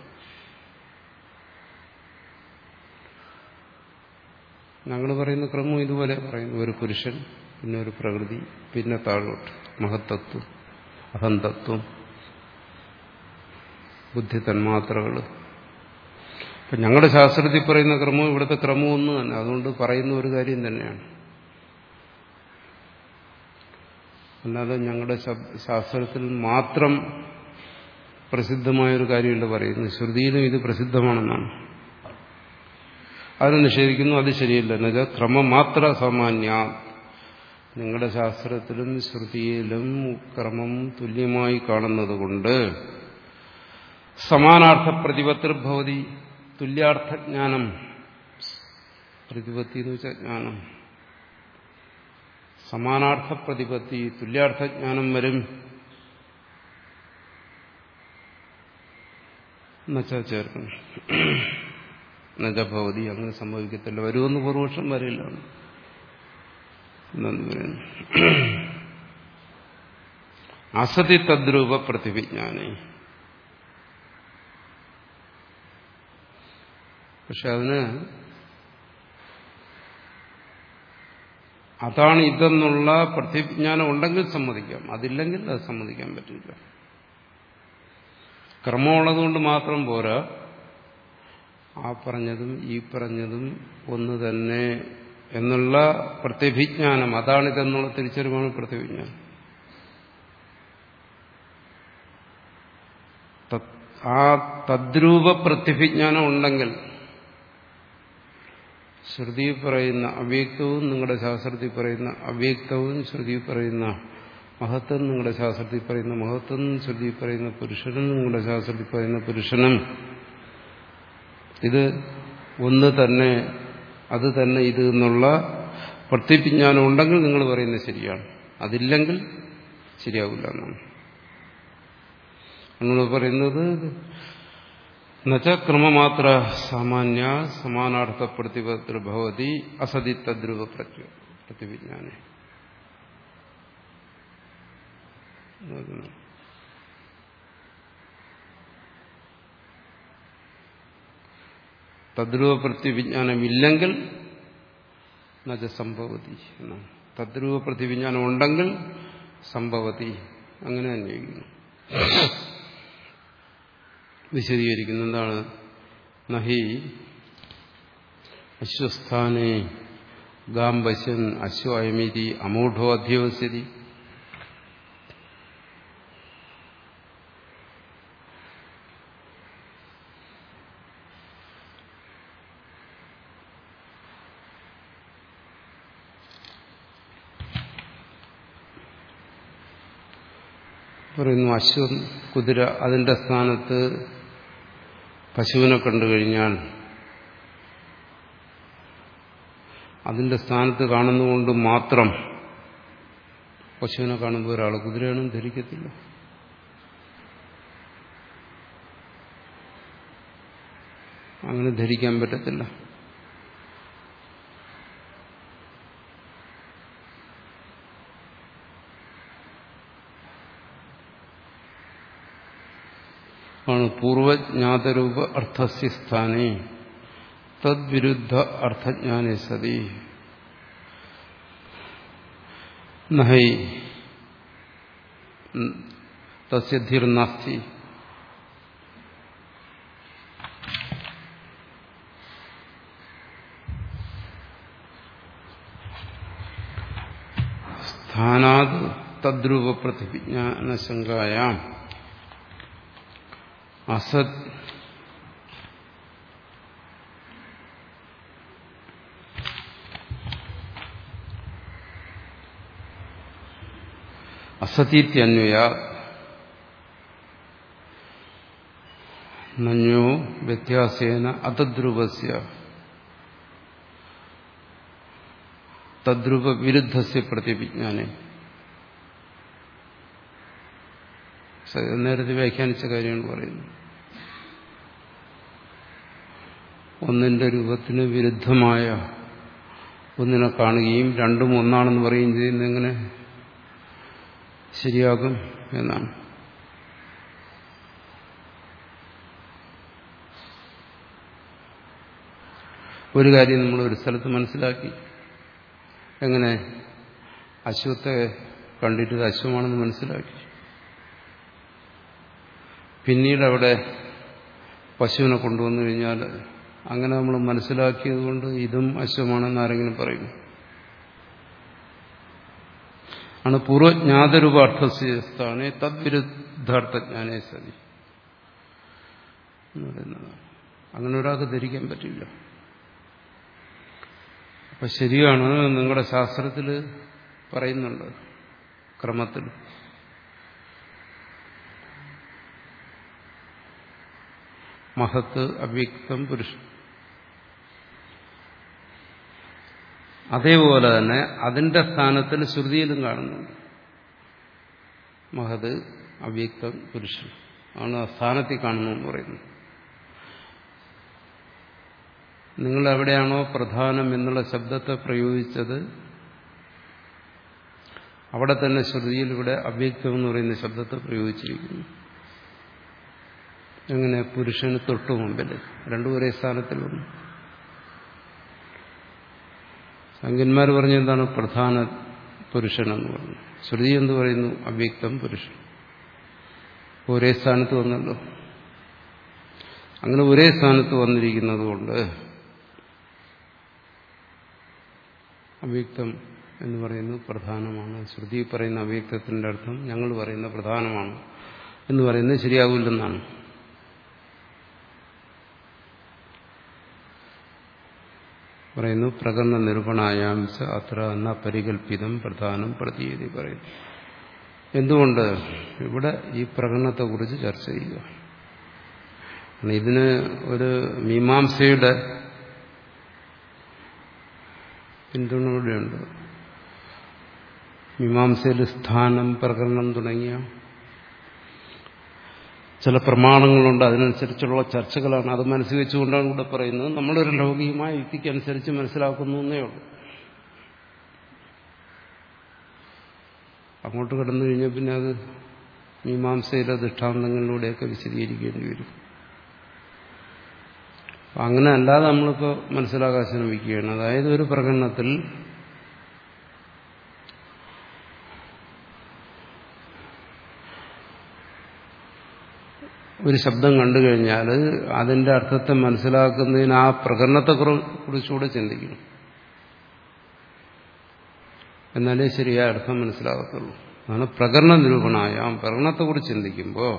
ഞങ്ങൾ പറയുന്ന ക്രമം ഇതുപോലെ പറയുന്നു ഒരു പുരുഷൻ പിന്നെ ഒരു പ്രകൃതി പിന്നെ താഴോട്ട് മഹത്തത്വം അഹന്തത്വം ബുദ്ധി തന്മാത്രകൾ ഇപ്പം ഞങ്ങളുടെ ശാസ്ത്രത്തിൽ പറയുന്ന ക്രമം ഇവിടുത്തെ ക്രമം ഒന്ന് തന്നെ അതുകൊണ്ട് പറയുന്ന ഒരു കാര്യം തന്നെയാണ് അല്ലാതെ ഞങ്ങളുടെ ശാസ്ത്രത്തിൽ മാത്രം പ്രസിദ്ധമായൊരു കാര്യമല്ല പറയുന്നത് ശ്രുതിയിലും ഇത് പ്രസിദ്ധമാണെന്നാണ് അത് നിഷേധിക്കുന്നു അത് ശരിയല്ല എന്നുവെച്ചാൽ ക്രമമാത്ര സാമാന്യ നിങ്ങളുടെ ശാസ്ത്രത്തിലും ശ്രുതിയിലും ക്രമം തുല്യമായി കാണുന്നത് കൊണ്ട് സമാനാർത്ഥ പ്രതിപത്തിർഭവതി തുല്യാർത്ഥജ്ഞാനം പ്രതിപത്തി എന്ന് വെച്ചാൽ ജ്ഞാനം സമാനാർത്ഥ പ്രതിപത്തി തുല്യാർത്ഥജ്ഞാനം വരും എന്നുവെച്ചാൽ ചേർക്കണം എന്നുവെച്ചാൽ അങ്ങനെ സംഭവിക്കത്തില്ല വരുമെന്ന് പൂർവക്ഷം വരില്ല എന്നു പറയുന്നു അസതി തദ്രൂപ പ്രതിവിജ്ഞാനെ പക്ഷെ അതിന് അതാണ് ഇതെന്നുള്ള പ്രതിജ്ഞാനം ഉണ്ടെങ്കിൽ സമ്മതിക്കാം അതില്ലെങ്കിൽ അത് സമ്മതിക്കാൻ പറ്റില്ല ക്രമമുള്ളതുകൊണ്ട് മാത്രം പോരാ ആ പറഞ്ഞതും ഈ പറഞ്ഞതും ഒന്ന് തന്നെ എന്നുള്ള പ്രത്യഭിജ്ഞാനം അതാണിതെന്നുള്ള തിരിച്ചറിവാണ് പ്രത്യഭിജ്ഞാനം ആ തദ്രൂപ പ്രത്യഭിജ്ഞാനം ഉണ്ടെങ്കിൽ ശ്രുതി പറയുന്ന അവ്യക്തവും നിങ്ങളുടെ ശാസ്ത്രത്തിൽ പറയുന്ന അവ്യക്തവും ശ്രുതി പറയുന്ന മഹത്വം നിങ്ങളുടെ ശാസ്ത്രത്തിൽ പറയുന്ന മഹത്വം ശ്രുതി പറയുന്ന പുരുഷനും നിങ്ങളുടെ ശാസ്ത്രത്തിൽ പറയുന്ന പുരുഷനും ഇത് ഒന്ന് തന്നെ അത് തന്നെ ഇത് എന്നുള്ള പ്രത്യഭിജ്ഞാനം ഉണ്ടെങ്കിൽ നിങ്ങൾ പറയുന്നത് ശരിയാണ് അതില്ലെങ്കിൽ ശരിയാവില്ല എന്നാണ് നമ്മൾ പറയുന്നത് എന്നുവെച്ചാൽ ക്രമമാത്ര സാമാന്യ സമാനാർത്ഥ പ്രതിപത്തിർഭവതി അസതി തദ്രുവ പ്രതിവിജ്ഞാനെ തദ്രുവ പ്രതിവിജ്ഞാനമില്ലെങ്കിൽ എന്നുവെച്ചാൽ സംഭവതി എന്നാണ് തദ്രുവ പ്രതിവിജ്ഞാനം ഉണ്ടെങ്കിൽ സംഭവതി അങ്ങനെ അന്വയിക്കുന്നു വിശദീകരിക്കുന്നു എന്താണ് നഹി അശ്വസ്ഥാനെ ഗാംബശൻ അശ്വ അയമിതി അമൂഢോ അധ്യവസ്യതി പറയുന്നു അശ്വ കുതിര അതിന്റെ സ്ഥാനത്ത് പശുവിനെ കണ്ടു കഴിഞ്ഞാൽ അതിന്റെ സ്ഥാനത്ത് കാണുന്നതുകൊണ്ട് മാത്രം പശുവിനെ കാണുമ്പോൾ ഒരാൾ കുതിരയാണെന്ന് ധരിക്കത്തില്ല അങ്ങനെ ധരിക്കാൻ പറ്റത്തില്ല ആണ് പൂർവജ്ഞാതരൂപ അർത്ഥസ്യ സ്ഥാനെ തദ്വിരുദ്ധ അർത്ഥജ്ഞാനെ സതി നഹൈ തസ്യധിർനാസ്തി സ്ഥാനാത് തദ്രൂപ പ്രതിജ്ഞാനശങ്കായാം അസത് അസതീത്യന്വയ നഞ്ഞോ വ്യത്യാസേന അതദ്രൂപസ്യ തദ്രൂപ വിരുദ്ധസ്യ പ്രതിവിജ്ഞാനെ നേരത്തെ വ്യാഖ്യാനിച്ച കാര്യമാണ് പറയുന്നത് ഒന്നിന്റെ രൂപത്തിന് വിരുദ്ധമായ ഒന്നിനെ കാണുകയും രണ്ടും ഒന്നാണെന്ന് പറയുകയും ചെയ്യുന്നത് എങ്ങനെ ശരിയാകും എന്നാണ് ഒരു കാര്യം നമ്മൾ ഒരു സ്ഥലത്ത് മനസ്സിലാക്കി എങ്ങനെ അശ്വത്തെ കണ്ടിട്ട് ഇത് അശ്വമാണെന്ന് മനസ്സിലാക്കി പിന്നീട് അവിടെ പശുവിനെ കൊണ്ടുവന്നു കഴിഞ്ഞാൽ അങ്ങനെ നമ്മൾ മനസ്സിലാക്കിയത് കൊണ്ട് ഇതും അശ്വമാണെന്ന് ആരെങ്കിലും പറയും ആണ് പൂർവജ്ഞാതരൂപാർത്ഥസ്ഥാനെ തദ്വിരുദ്ധാർത്ഥജ്ഞാനേ സതി എന്ന് പറയുന്നതാണ് അങ്ങനെ ഒരാൾക്ക് ധരിക്കാൻ പറ്റില്ല അപ്പൊ ശരിയാണ് നിങ്ങളുടെ ശാസ്ത്രത്തിൽ പറയുന്നുണ്ട് ക്രമത്തിൽ മഹത്ത് അവ്യക്തം പുരുഷൻ അതേപോലെ തന്നെ അതിന്റെ സ്ഥാനത്തിൽ ശ്രുതിയിലും കാണുന്നുണ്ട് മഹത് അവ്യക്തം പുരുഷൻ ആണ് ആ സ്ഥാനത്തിൽ കാണുന്നതെന്ന് പറയുന്നത് നിങ്ങൾ എവിടെയാണോ പ്രധാനം എന്നുള്ള ശബ്ദത്തെ പ്രയോഗിച്ചത് അവിടെ തന്നെ ശ്രുതിയിൽ ഇവിടെ അവ്യക്തം എന്ന് പറയുന്ന ശബ്ദത്തെ പ്രയോഗിച്ചിരിക്കുന്നു അങ്ങനെ പുരുഷന് തൊട്ടു മുമ്പിൽ രണ്ടു ഒരേ സ്ഥാനത്തിൽ വന്നു സംഖ്യന്മാർ പറഞ്ഞ എന്താണ് പ്രധാന പുരുഷൻ എന്ന് പറഞ്ഞു ശ്രുതി എന്ന് പറയുന്നു അവ്യക്തം പുരുഷൻ ഒരേ സ്ഥാനത്ത് വന്നല്ലോ അങ്ങനെ ഒരേ സ്ഥാനത്ത് വന്നിരിക്കുന്നത് കൊണ്ട് അവ്യക്തം എന്ന് പറയുന്നത് പ്രധാനമാണ് ശ്രുതി പറയുന്ന അവ്യക്തത്തിന്റെ അർത്ഥം ഞങ്ങൾ പറയുന്ന പ്രധാനമാണ് എന്ന് പറയുന്നത് ശരിയാകില്ലെന്നാണ് പറയുന്നു പ്രകടന നിരൂപണായാംശ അത്ര എന്ന പരികല്പിതം പ്രധാനം പ്രതീതി പറയുന്നു എന്തുകൊണ്ട് ഇവിടെ ഈ പ്രകടനത്തെക്കുറിച്ച് ചർച്ച ചെയ്യുക ഇതിന് ഒരു മീമാംസയുടെ പിന്തുണ കൂടെയുണ്ട് മീമാംസയിൽ സ്ഥാനം പ്രകടനം തുടങ്ങിയ ചില പ്രമാണങ്ങളുണ്ട് അതിനനുസരിച്ചുള്ള ചർച്ചകളാണ് അത് മനസ്സിൽ വെച്ചുകൊണ്ടാണ് ഇവിടെ പറയുന്നത് നമ്മളൊരു ലൗകികമായ യുക്തിക്കനുസരിച്ച് മനസ്സിലാക്കുന്നു എന്നേ ഉള്ളൂ അങ്ങോട്ട് കടന്നു കഴിഞ്ഞാൽ പിന്നെ അത് മീമാംസയിലെ ദൃഷ്ടാന്തങ്ങളിലൂടെയൊക്കെ വിശദീകരിക്കേണ്ടി വരും അങ്ങനെ അല്ലാതെ നമ്മളിപ്പോൾ മനസ്സിലാക്കാൻ ശ്രമിക്കുകയാണ് അതായത് ഒരു പ്രകടനത്തിൽ ഒരു ശബ്ദം കണ്ടു കഴിഞ്ഞാൽ അതിന്റെ അർത്ഥത്തെ മനസ്സിലാക്കുന്നതിന് ആ പ്രകരണത്തെ കുറിച്ചുകൂടെ ചിന്തിക്കണം എന്നാലേ ശരിയായ അർത്ഥം മനസ്സിലാകത്തുള്ളൂ അതാണ് പ്രകരണ നിരൂപണമായ ആ പ്രകരണത്തെക്കുറിച്ച് ചിന്തിക്കുമ്പോൾ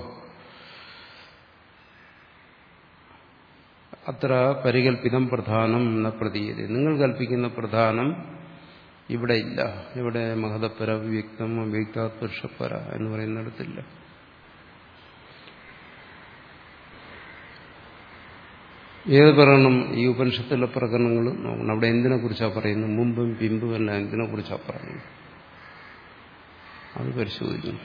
അത്ര പരികൽപ്പിതം പ്രധാനം എന്ന പ്രതീയത നിങ്ങൾ കൽപ്പിക്കുന്ന പ്രധാനം ഇവിടെ ഇല്ല ഇവിടെ മഹതപര വ്യക്തം അവ്യക്ത പുരുഷപ്പര എന്ന് പറയുന്നിടത്തില്ല ഏത് പ്രകടനം ഈ ഉപനിഷത്തിലെ പ്രകടനങ്ങൾ നോക്കണം അവിടെ എന്തിനെ കുറിച്ചാണ് പറയുന്നത് മുമ്പും പിമ്പും എല്ലാം എന്തിനെ കുറിച്ചാണ് പറയുന്നത് അത് പരിശോധിക്കുന്നു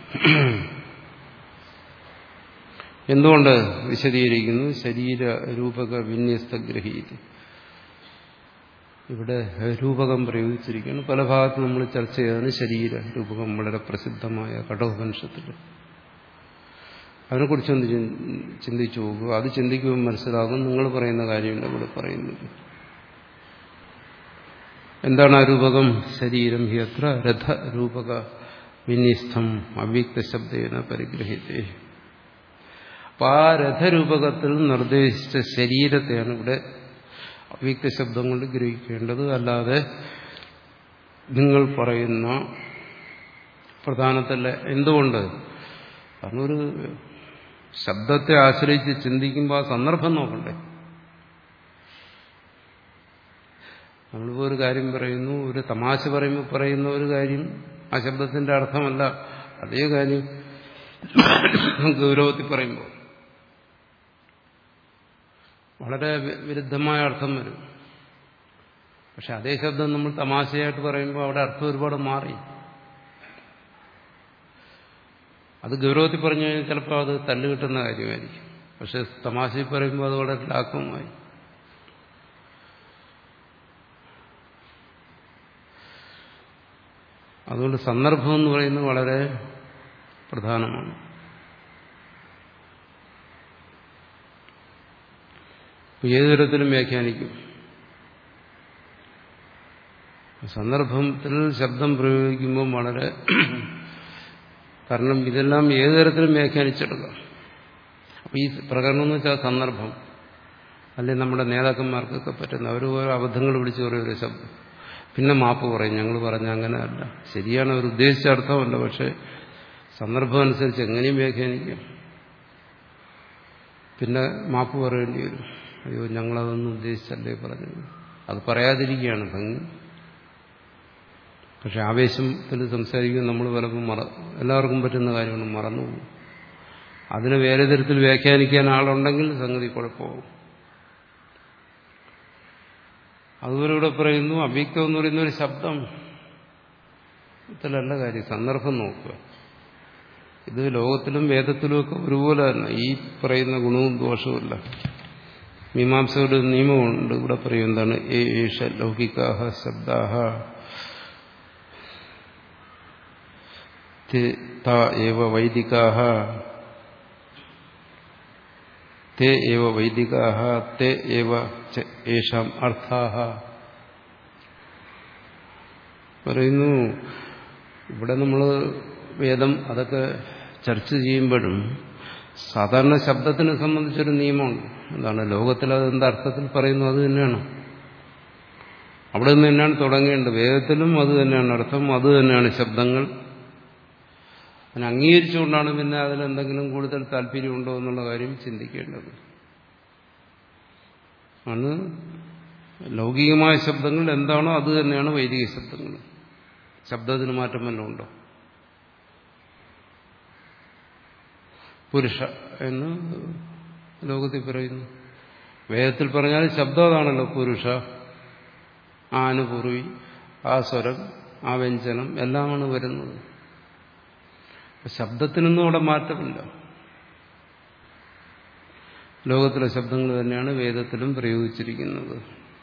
എന്തുകൊണ്ട് വിശദീകരിക്കുന്നു ശരീര രൂപക വിന്യസ്ത ഗ്രഹീതി ഇവിടെ രൂപകം പ്രയോഗിച്ചിരിക്കുകയാണ് പല ഭാഗത്തും നമ്മൾ ചർച്ച ചെയ്തതാണ് ശരീര രൂപകം വളരെ പ്രസിദ്ധമായ കഠോപനിഷത്തിൽ അതിനെക്കുറിച്ചൊന്ന് ചിന്തിച്ചു നോക്കുക അത് ചിന്തിക്കുമ്പോൾ മനസ്സിലാകും നിങ്ങൾ പറയുന്ന കാര്യമല്ല ഇവിടെ പറയുന്നത് എന്താണ് ആ രൂപകം ശരീരം ഹി അത്ര രഥരൂപക വിന്യസ്തം അവ്യക്ത ശബ്ദേന പരിഗ്രഹിത്തെ അപ്പൊ ആ രഥരൂപകത്തിൽ നിർദ്ദേശിച്ച ശരീരത്തെയാണ് ഇവിടെ അവ്യക്ത ശബ്ദം കൊണ്ട് ഗ്രഹിക്കേണ്ടത് അല്ലാതെ നിങ്ങൾ പറയുന്ന പ്രധാനത്തല്ല എന്തുകൊണ്ട് കാരണം ഒരു ശബ്ദത്തെ ആശ്രയിച്ച് ചിന്തിക്കുമ്പോൾ ആ സന്ദർഭം നോക്കണ്ടേ നമ്മളിപ്പോൾ ഒരു കാര്യം പറയുന്നു ഒരു തമാശ പറയുമ്പോൾ പറയുന്ന ഒരു കാര്യം ആ ശബ്ദത്തിന്റെ അർത്ഥമല്ല അതേ കാര്യം ഗൗരവത്തിൽ പറയുമ്പോൾ വളരെ വിരുദ്ധമായ അർത്ഥം വരും പക്ഷെ അതേ ശബ്ദം നമ്മൾ തമാശയായിട്ട് പറയുമ്പോൾ അവിടെ അർത്ഥം ഒരുപാട് മാറി അത് ഗൗരവത്തിൽ പറഞ്ഞു കഴിഞ്ഞാൽ ചിലപ്പോൾ അത് തല്ല് കിട്ടുന്ന കാര്യമായിരിക്കും പക്ഷെ തമാശയിൽ പറയുമ്പോൾ അത് വളരെ ലാഘവമായി അതുകൊണ്ട് സന്ദർഭം എന്ന് പറയുന്നത് വളരെ പ്രധാനമാണ് ഏതു തരത്തിലും വ്യാഖ്യാനിക്കും സന്ദർഭത്തിൽ ശബ്ദം പ്രയോഗിക്കുമ്പോൾ വളരെ കാരണം ഇതെല്ലാം ഏതു തരത്തിലും വ്യാഖ്യാനിച്ചെടുക്കാം അപ്പൊ ഈ പ്രകടനം എന്ന് വെച്ചാൽ സന്ദർഭം അല്ലെങ്കിൽ നമ്മുടെ നേതാക്കന്മാർക്കൊക്കെ പറ്റുന്ന അവർ ഓരോ അബദ്ധങ്ങൾ വിളിച്ചു പറയും ഒരു ശബ്ദം പിന്നെ മാപ്പ് പറയും ഞങ്ങൾ പറഞ്ഞ അങ്ങനെ അല്ല ശരിയാണ് അവർ ഉദ്ദേശിച്ച അർത്ഥമല്ല പക്ഷെ സന്ദർഭം അനുസരിച്ച് എങ്ങനെയും വ്യാഖ്യാനിക്കാം പിന്നെ മാപ്പ് പറയേണ്ടി വരും അയ്യോ ഞങ്ങളതൊന്നും ഉദ്ദേശിച്ചല്ലേ പറഞ്ഞത് അത് പറയാതിരിക്കുകയാണ് ഭംഗി പക്ഷെ ആവേശത്തിൽ സംസാരിക്കുമ്പോൾ നമ്മൾ പലപ്പോൾ മറ എല്ലാവർക്കും പറ്റുന്ന കാര്യമാണ് മറന്നുപോകും അതിന് വേറെ തരത്തിൽ വ്യാഖ്യാനിക്കാൻ ആളുണ്ടെങ്കിൽ സംഗതി കുഴപ്പമാകും അതുപോലെ ഇവിടെ പറയുന്നു അവ്യക്തം എന്ന് പറയുന്ന ഒരു ശബ്ദം ഇതിലല്ല കാര്യം സന്ദർഭം നോക്കുക ഇത് ലോകത്തിലും വേദത്തിലും ഒക്കെ ഒരുപോലെ തന്നെ ഈ പറയുന്ന ഗുണവും ദോഷവുമില്ല മീമാംസയുടെ നിയമമുണ്ട് ഇവിടെ പറയും എന്താണ് ഏഷ ലൗകികാഹ ശബ്ദാഹ ഏവ വൈദികാഹ തേ ഏവ വൈദികാഹ തേ ഏവ ഏഷാം അർത്ഥാഹ പറയുന്നു ഇവിടെ നമ്മൾ വേദം അതൊക്കെ ചർച്ച ചെയ്യുമ്പോഴും സാധാരണ ശബ്ദത്തിനെ സംബന്ധിച്ചൊരു നിയമമുണ്ട് എന്താണ് ലോകത്തിൽ അത് എന്താ അർത്ഥത്തിൽ പറയുന്നു അത് തന്നെയാണ് അവിടെ നിന്ന് തന്നെയാണ് തുടങ്ങേണ്ടത് വേദത്തിലും അത് തന്നെയാണ് അർത്ഥം അത് തന്നെയാണ് ശബ്ദങ്ങൾ അതിനെ അംഗീകരിച്ചുകൊണ്ടാണ് പിന്നെ അതിലെന്തെങ്കിലും കൂടുതൽ താല്പര്യമുണ്ടോ എന്നുള്ള കാര്യം ചിന്തിക്കേണ്ടത് ആണ് ലൗകികമായ ശബ്ദങ്ങൾ എന്താണോ അത് തന്നെയാണ് വൈദിക ശബ്ദങ്ങൾ ശബ്ദത്തിന് മാറ്റം വല്ലതും ഉണ്ടോ പുരുഷ എന്ന് ലോകത്തിൽ പറയുന്നു വേദത്തിൽ പറഞ്ഞാൽ ശബ്ദം അതാണല്ലോ പുരുഷ ആനുപൂർവി ആ സ്വരം ആ വ്യഞ്ജനം എല്ലാമാണ് വരുന്നത് ശബ്ദത്തിനൊന്നും അവിടെ മാറ്റമില്ല ലോകത്തിലെ ശബ്ദങ്ങൾ തന്നെയാണ് വേദത്തിലും പ്രയോഗിച്ചിരിക്കുന്നത്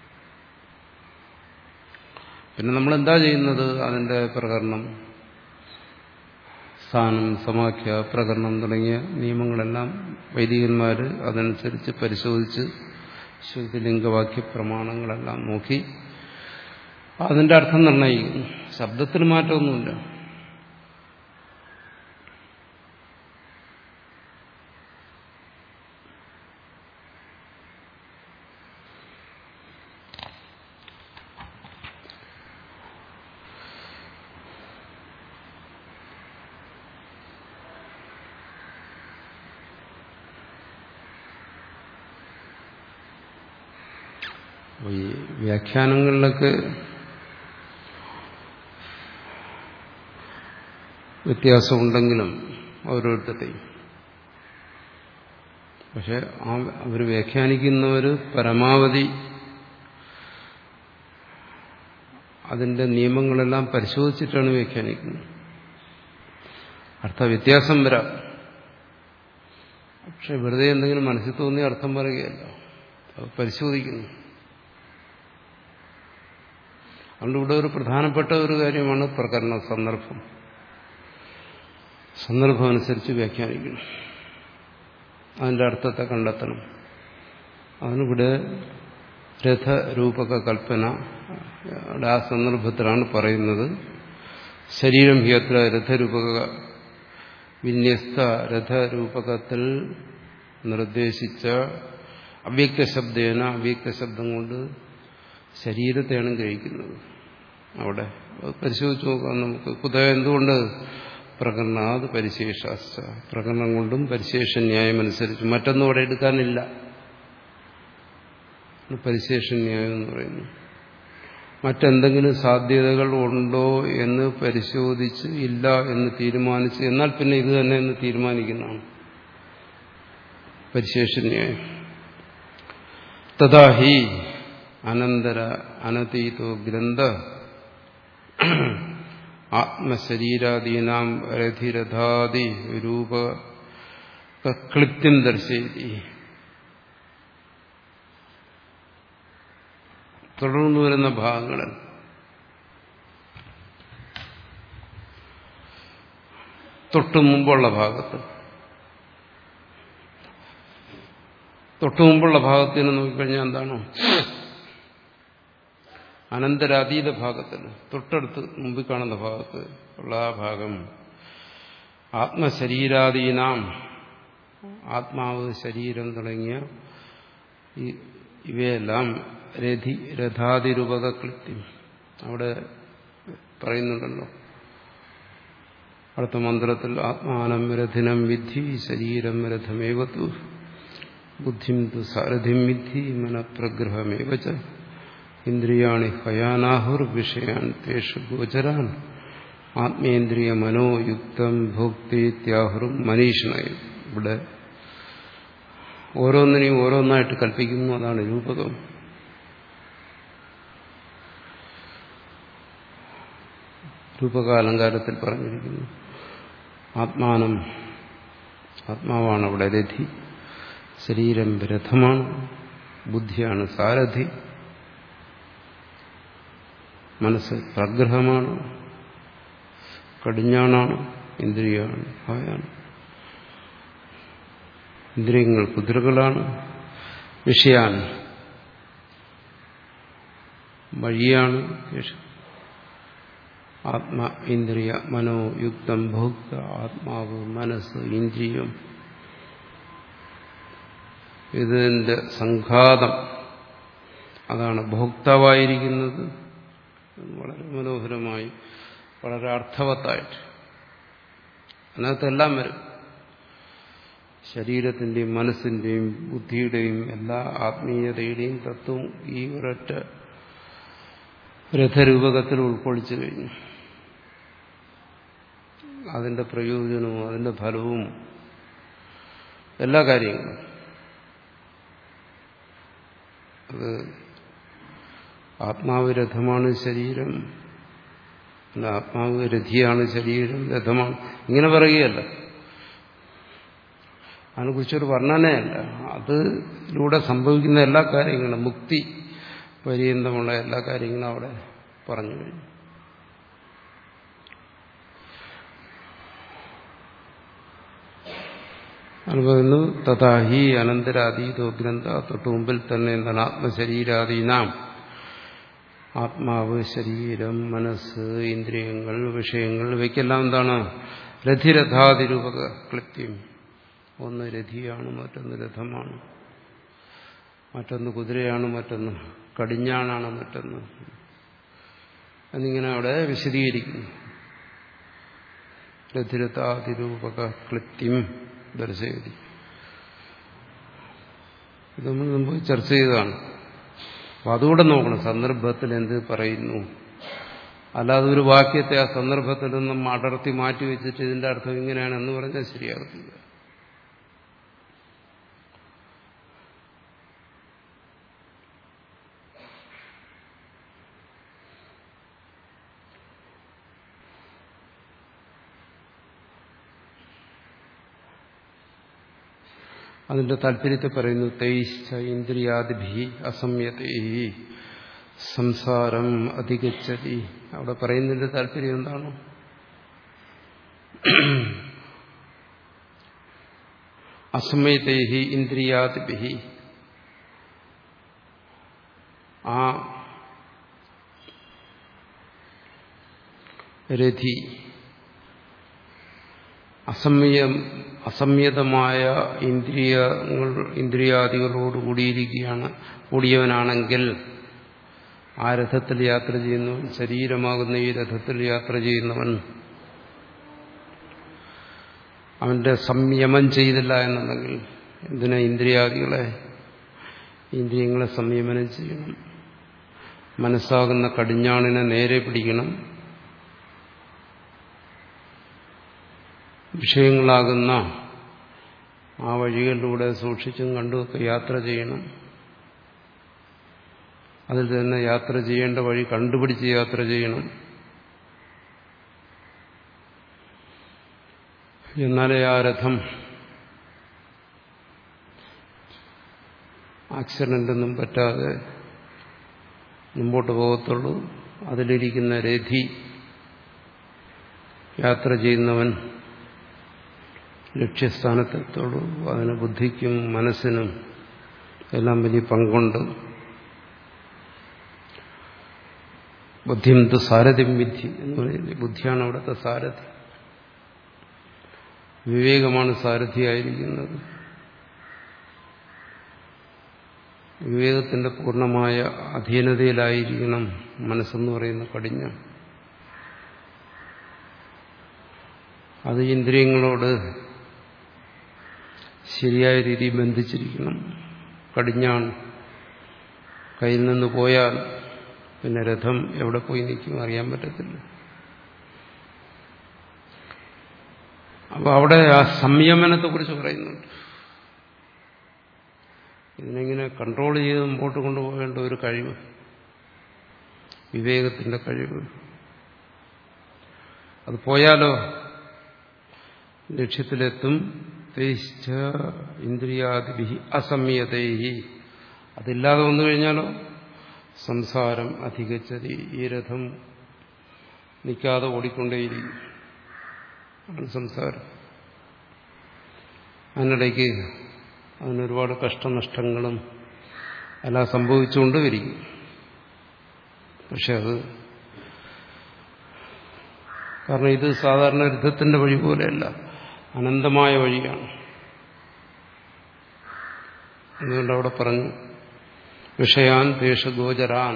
പിന്നെ നമ്മൾ എന്താ ചെയ്യുന്നത് അതിന്റെ പ്രകരണം സ്ഥാനം സമാഖ്യ പ്രകരണം തുടങ്ങിയ നിയമങ്ങളെല്ലാം വൈദികന്മാർ അതനുസരിച്ച് പരിശോധിച്ച് ശ്രുതിലിംഗവാക്യ പ്രമാണങ്ങളെല്ലാം നോക്കി അതിന്റെ അർത്ഥം നിർണ്ണയിക്കുന്നു ശബ്ദത്തിന് മാറ്റമൊന്നുമില്ല അപ്പോൾ ഈ വ്യാഖ്യാനങ്ങളിലൊക്കെ വ്യത്യാസമുണ്ടെങ്കിലും ഓരോരുത്തരുടെയും പക്ഷെ ആ അവർ വ്യാഖ്യാനിക്കുന്നവർ പരമാവധി അതിന്റെ നിയമങ്ങളെല്ലാം പരിശോധിച്ചിട്ടാണ് വ്യാഖ്യാനിക്കുന്നത് അർത്ഥവ്യത്യാസം വരാം പക്ഷെ വെറുതെ എന്തെങ്കിലും മനസ്സിൽ തോന്നിയ അർത്ഥം പറയുകയല്ല അത് പരിശോധിക്കുന്നു അതുകൊണ്ട് ഇവിടെ ഒരു പ്രധാനപ്പെട്ട ഒരു കാര്യമാണ് പ്രകരണ സന്ദർഭം സന്ദർഭം അനുസരിച്ച് വ്യാഖ്യാനിക്കണം അതിന്റെ അർത്ഥത്തെ കണ്ടെത്തണം അതിനിവിടെ രഥരൂപക കൽപ്പന ആ സന്ദർഭത്തിലാണ് പറയുന്നത് ശരീരം ഹി അത്ര രഥരൂപക വിന്യസ്ത രഥരൂപകത്തിൽ നിർദ്ദേശിച്ച അവ്യക്ത ശബ്ദേന അവ്യക്ത ശബ്ദം കൊണ്ട് ശരീരത്തെയാണ് ഗ്രഹിക്കുന്നത് അവിടെ പരിശോധിച്ച് നോക്കാം നമുക്ക് കുത എന്തുകൊണ്ട് പ്രകരണാത് പരിശേഷാശ്ച പ്രകരണം കൊണ്ടും പരിശേഷ ന്യായം അനുസരിച്ച് മറ്റൊന്നും അവിടെ എടുക്കാനില്ല പരിശേഷ ന്യായം എന്ന് പറയുന്നു മറ്റെന്തെങ്കിലും സാധ്യതകൾ ഉണ്ടോ എന്ന് പരിശോധിച്ച് ഇല്ല എന്ന് തീരുമാനിച്ച് എന്നാൽ പിന്നെ ഇത് തന്നെ എന്ന് തീരുമാനിക്കുന്നതാണ് പരിശേഷ ന്യായം തഥാ ഹി അനന്തര അനതീതോ ഗ്രന്ഥ ആത്മശരീരാദീനാം രഥിരഥാദി രൂപ ക്ലിപ്തിം ദർശയതി തുടർന്നു വരുന്ന ഭാഗങ്ങളിൽ തൊട്ടു മുമ്പുള്ള ഭാഗത്ത് തൊട്ടു മുമ്പുള്ള ഭാഗത്തിന് നോക്കിക്കഴിഞ്ഞാൽ എന്താണോ അനന്തരാതീത ഭാഗത്തിൽ തൊട്ടടുത്ത് മുമ്പിൽ കാണുന്ന ഭാഗത്ത് ഉള്ള ആ ഭാഗം ആത്മശരീരാദീനാം ആത്മാവ് ശരീരം തുടങ്ങിയ ഇവയെല്ലാം രഥി രഥാതിരൂപക ക്ലിപ്തി അവിടെ പറയുന്നുണ്ടല്ലോ അടുത്ത മന്ത്രത്തിൽ ആത്മാനം രഥിനം വിദ്ധി ശരീരം രഥമേവത്തു ബുദ്ധിം തു സാരഥിം വിദ്ധി മനഃപ്രഗ്രഹമേവച്ച ഇന്ദ്രിയാണി ഹയാനാഹുർ വിഷയാൻ തേഷു ഗോചരാൻ ആത്മേന്ദ്രിയ മനോയുക്തം ഭോക്തിത്യാഹുറും മനീഷണയും ഇവിടെ ഓരോന്നിനെയും ഓരോന്നായിട്ട് കൽപ്പിക്കുന്നു അതാണ് രൂപകം രൂപകാലങ്കാരത്തിൽ പറഞ്ഞിരിക്കുന്നു ആത്മാനം ആത്മാവാണ് അവിടെ രഥി ശരീരം രഥമാണ് ബുദ്ധിയാണ് സാരഥി മനസ്സ് പ്രഗ്രഹമാണ് കടിഞ്ഞാണാണ് ഇന്ദ്രിയമാണ് ഭയാണ് ഇന്ദ്രിയങ്ങൾ കുതിരകളാണ് വിഷയാൻ വഴിയാണ് ആത്മ ഇന്ദ്രിയ മനോയുക്തം ഭോക്ത ആത്മാവ് മനസ്സ് ഇന്ദ്രിയം ഇതിന്റെ സംഘാതം അതാണ് ഭോക്താവായിരിക്കുന്നത് വളരെ മനോഹരമായി വളരെ അർത്ഥവത്തായിട്ട് അതിനകത്തെല്ലാം വരും ശരീരത്തിന്റെയും മനസ്സിന്റെയും ബുദ്ധിയുടെയും എല്ലാ ആത്മീയതയുടെയും തത്വം ഈ ഒരൊറ്റ രഥരൂപകത്തിൽ ഉൾക്കൊള്ളിച്ചു കഴിഞ്ഞു അതിന്റെ പ്രയോജനവും അതിന്റെ ഫലവും എല്ലാ കാര്യങ്ങളും അത് ആത്മാവ് രഥമാണ് ശരീരം അല്ല ആത്മാവ് രഥിയാണ് ശരീരം രഥമാണ് ഇങ്ങനെ പറയുകയല്ല അതിനെക്കുറിച്ചൊരു വർണ്ണനയല്ല അതിലൂടെ സംഭവിക്കുന്ന എല്ലാ കാര്യങ്ങളും മുക്തി പര്യന്തമുള്ള എല്ലാ കാര്യങ്ങളും അവിടെ പറഞ്ഞു കഴിഞ്ഞു അനുഭവന്നു തഥാഹി അനന്തരാതീതോ ഗ്രന്ഥ തൊട്ട് മുമ്പിൽ തന്നെ എന്താണ് ആത്മശരീരാദീനാം ആത്മാവ് ശരീരം മനസ്സ് ഇന്ദ്രിയങ്ങൾ വിഷയങ്ങൾ ഇവയ്ക്കെല്ലാം എന്താണ് രഥിരഥാതിരൂപക ക്ലിപ്തിയും ഒന്ന് രഥിയാണ് മറ്റൊന്ന് രഥമാണ് മറ്റൊന്ന് കുതിരയാണ് മറ്റൊന്ന് കടിഞ്ഞാണാണ് മറ്റൊന്ന് എന്നിങ്ങനെ അവിടെ വിശദീകരിക്കുന്നു രഥിരഥാതിരൂപക ക്ലിപ്തിയും ദർശയതി ഇത് നമ്മൾ മുമ്പ് ചർച്ച ചെയ്തതാണ് അപ്പം അതുകൂടെ നോക്കണം സന്ദർഭത്തിൽ എന്ത് പറയുന്നു അല്ലാതെ ഒരു വാക്യത്തെ ആ സന്ദർഭത്തിൽ നിന്നും അടർത്തി മാറ്റി വെച്ചിട്ട് ഇതിന്റെ അർത്ഥം ഇങ്ങനെയാണെന്ന് പറഞ്ഞാൽ ശരിയാകത്തില്ല അതിന്റെ താല്പര്യത്തെ പറയുന്നു തൈശ്ച ഇന്ദ്രിയാദിഭി അസംയതൈ സംസാരം അധികച്ചതി അവിടെ പറയുന്നതിന്റെ താല്പര്യം എന്താണ് അസമയതേഹി ഇന്ദ്രിയാദിഭി ആ രഥി അസമയം അസംയതമായ ഇന്ദ്രിയങ്ങൾ ഇന്ദ്രിയാദികളോട് കൂടിയിരിക്കുകയാണ് കൂടിയവനാണെങ്കിൽ ആ രഥത്തിൽ യാത്ര ചെയ്യുന്നവൻ ശരീരമാകുന്ന ഈ രഥത്തിൽ യാത്ര ചെയ്യുന്നവൻ അവന്റെ സംയമം ചെയ്തില്ല എന്നുണ്ടെങ്കിൽ എന്തിനാ ഇന്ദ്രിയാദികളെ ഇന്ദ്രിയങ്ങളെ സംയമനം ചെയ്യണം മനസ്സാകുന്ന കടിഞ്ഞാണിനെ നേരെ പിടിക്കണം വിഷയങ്ങളാകുന്ന ആ വഴികളിലൂടെ സൂക്ഷിച്ചും കണ്ടുമൊക്കെ യാത്ര ചെയ്യണം അതിൽ തന്നെ യാത്ര ചെയ്യേണ്ട വഴി കണ്ടുപിടിച്ച് യാത്ര ചെയ്യണം എന്നാലേ ആ രഥം ആക്സിഡന്റ് ഒന്നും പറ്റാതെ മുമ്പോട്ട് പോകത്തുള്ളൂ അതിലിരിക്കുന്ന രഥി യാത്ര ചെയ്യുന്നവൻ ലക്ഷ്യസ്ഥാനത്തെത്തുള്ളൂ അതിന് ബുദ്ധിക്കും മനസ്സിനും എല്ലാം വലിയ പങ്കുണ്ട് ബുദ്ധിം തു സാരഥ്യം വിധി എന്ന് പറയുന്നത് ബുദ്ധിയാണ് അവിടുത്തെ സാരഥി വിവേകമാണ് സാരഥിയായിരിക്കുന്നത് വിവേകത്തിന്റെ പൂർണ്ണമായ അധീനതയിലായിരിക്കണം മനസ്സെന്ന് പറയുന്ന കടിഞ്ഞ അത് ഇന്ദ്രിയങ്ങളോട് ശരിയായ രീതിയിൽ ബന്ധിച്ചിരിക്കണം കടിഞ്ഞാൺ കയ്യിൽ നിന്ന് പോയാൽ പിന്നെ രഥം എവിടെ പോയി നിൽക്കും അറിയാൻ പറ്റത്തില്ല അപ്പൊ അവിടെ ആ സംയമനത്തെ കുറിച്ച് പറയുന്നുണ്ട് ഇതിനെങ്ങനെ കൺട്രോൾ ചെയ്ത് മുമ്പോട്ട് കൊണ്ടുപോകേണ്ട ഒരു കഴിവ് വിവേകത്തിന്റെ കഴിവ് അത് പോയാലോ ലക്ഷ്യത്തിലെത്തും തേശ്ച ഇന്ദ്രിയാദിഭി അസംയതൈഹി അതില്ലാതെ വന്നു കഴിഞ്ഞാലോ സംസാരം അധികച്ചതി ഈ രഥം നിൽക്കാതെ ഓടിക്കൊണ്ടേയിരിക്കും ആണ് സംസാരം അതിനിടയ്ക്ക് അതിനൊരുപാട് കഷ്ടനഷ്ടങ്ങളും എല്ലാം സംഭവിച്ചുകൊണ്ട് വരിക പക്ഷെ അത് കാരണം ഇത് സാധാരണ യുദ്ധത്തിന്റെ വഴി പോലെയല്ല അനന്തമായ വഴിയാണ് അതുകൊണ്ട് അവിടെ പറഞ്ഞു വിഷയാൻ ദേശഗോചരാൻ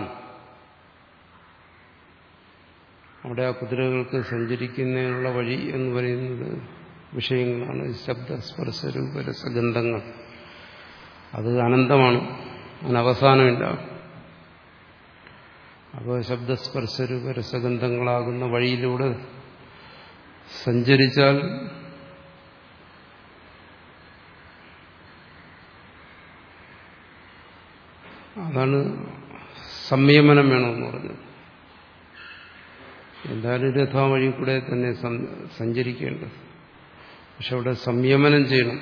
അവിടെ ആ കുതിരകൾക്ക് സഞ്ചരിക്കുന്നതിനുള്ള വഴി എന്ന് പറയുന്നത് വിഷയങ്ങളാണ് ശബ്ദ സ്പർശ രൂപരസഗന്ധങ്ങൾ അത് അനന്തമാണ് അതിന് അവസാനമില്ല അപ്പോൾ ശബ്ദസ്പർശ രൂപരസഗന്ധങ്ങളാകുന്ന വഴിയിലൂടെ സഞ്ചരിച്ചാൽ അതാണ് സംയമനം വേണമെന്ന് പറഞ്ഞത് എന്തായാലും രഥാ വഴി കൂടെ തന്നെ സഞ്ചരിക്കേണ്ടത് പക്ഷെ അവിടെ സംയമനം ചെയ്യണം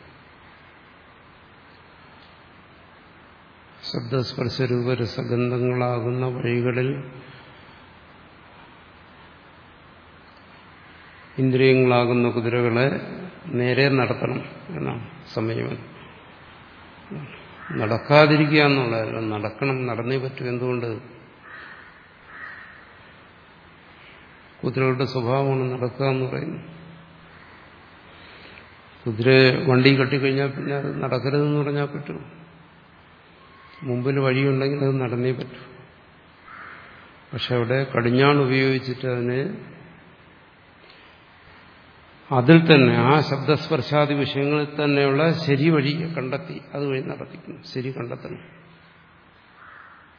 ശബ്ദസ്പർശ രൂപരസഗന്ധങ്ങളാകുന്ന വഴികളിൽ ഇന്ദ്രിയങ്ങളാകുന്ന കുതിരകളെ നേരെ നടത്തണം എന്നാണ് സംയമനം നടക്കാതിരിക്കുക എന്നുള്ളതല്ല നടക്കണം നടന്നേ പറ്റൂ എന്തുകൊണ്ട് കുതിരകളുടെ സ്വഭാവമാണ് നടക്കുക എന്ന് പറയുന്നത് കുതിരയെ വണ്ടി കെട്ടിക്കഴിഞ്ഞാൽ പിന്നെ അത് നടക്കരുതെന്ന് പറഞ്ഞാൽ പറ്റും മുമ്പിൽ വഴിയുണ്ടെങ്കിൽ അത് നടന്നേ പറ്റൂ പക്ഷെ അവിടെ കടിഞ്ഞാൺ ഉപയോഗിച്ചിട്ട് അതിനെ അതിൽ തന്നെ ആ ശബ്ദസ്പർശാദി വിഷയങ്ങളിൽ തന്നെയുള്ള ശരി വഴി കണ്ടെത്തി അത് വഴി നടത്തിക്കുന്നു ശരി കണ്ടെത്തണം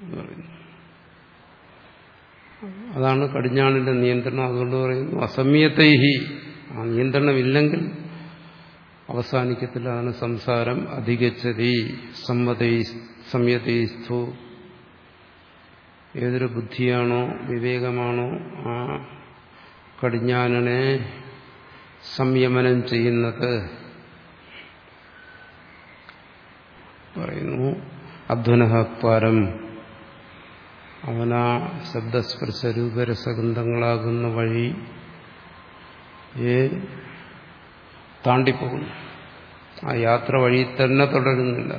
എന്ന് പറയുന്നു അതാണ് കടിഞ്ഞാണിന്റെ നിയന്ത്രണം അതുകൊണ്ട് പറയുന്നു അസമ്യതൈഹി ആ നിയന്ത്രണമില്ലെങ്കിൽ അവസാനിക്കത്തില്ല അതാണ് സംസാരം അധികച്ചതി സമ്മതൈ സംയതൈസ്ഥു ഏതൊരു ബുദ്ധിയാണോ വിവേകമാണോ ആ കടിഞ്ഞാനനെ സംയമനം ചെയ്യുന്നത് പറയുന്നു അധ്വനപാരം അവനാ ശബ്ദസ്പർശ രൂപരസഗന്ധങ്ങളാകുന്ന വഴി ഏ താണ്ടിപ്പോകുന്നു ആ യാത്ര വഴി തന്നെ തുടരുന്നില്ല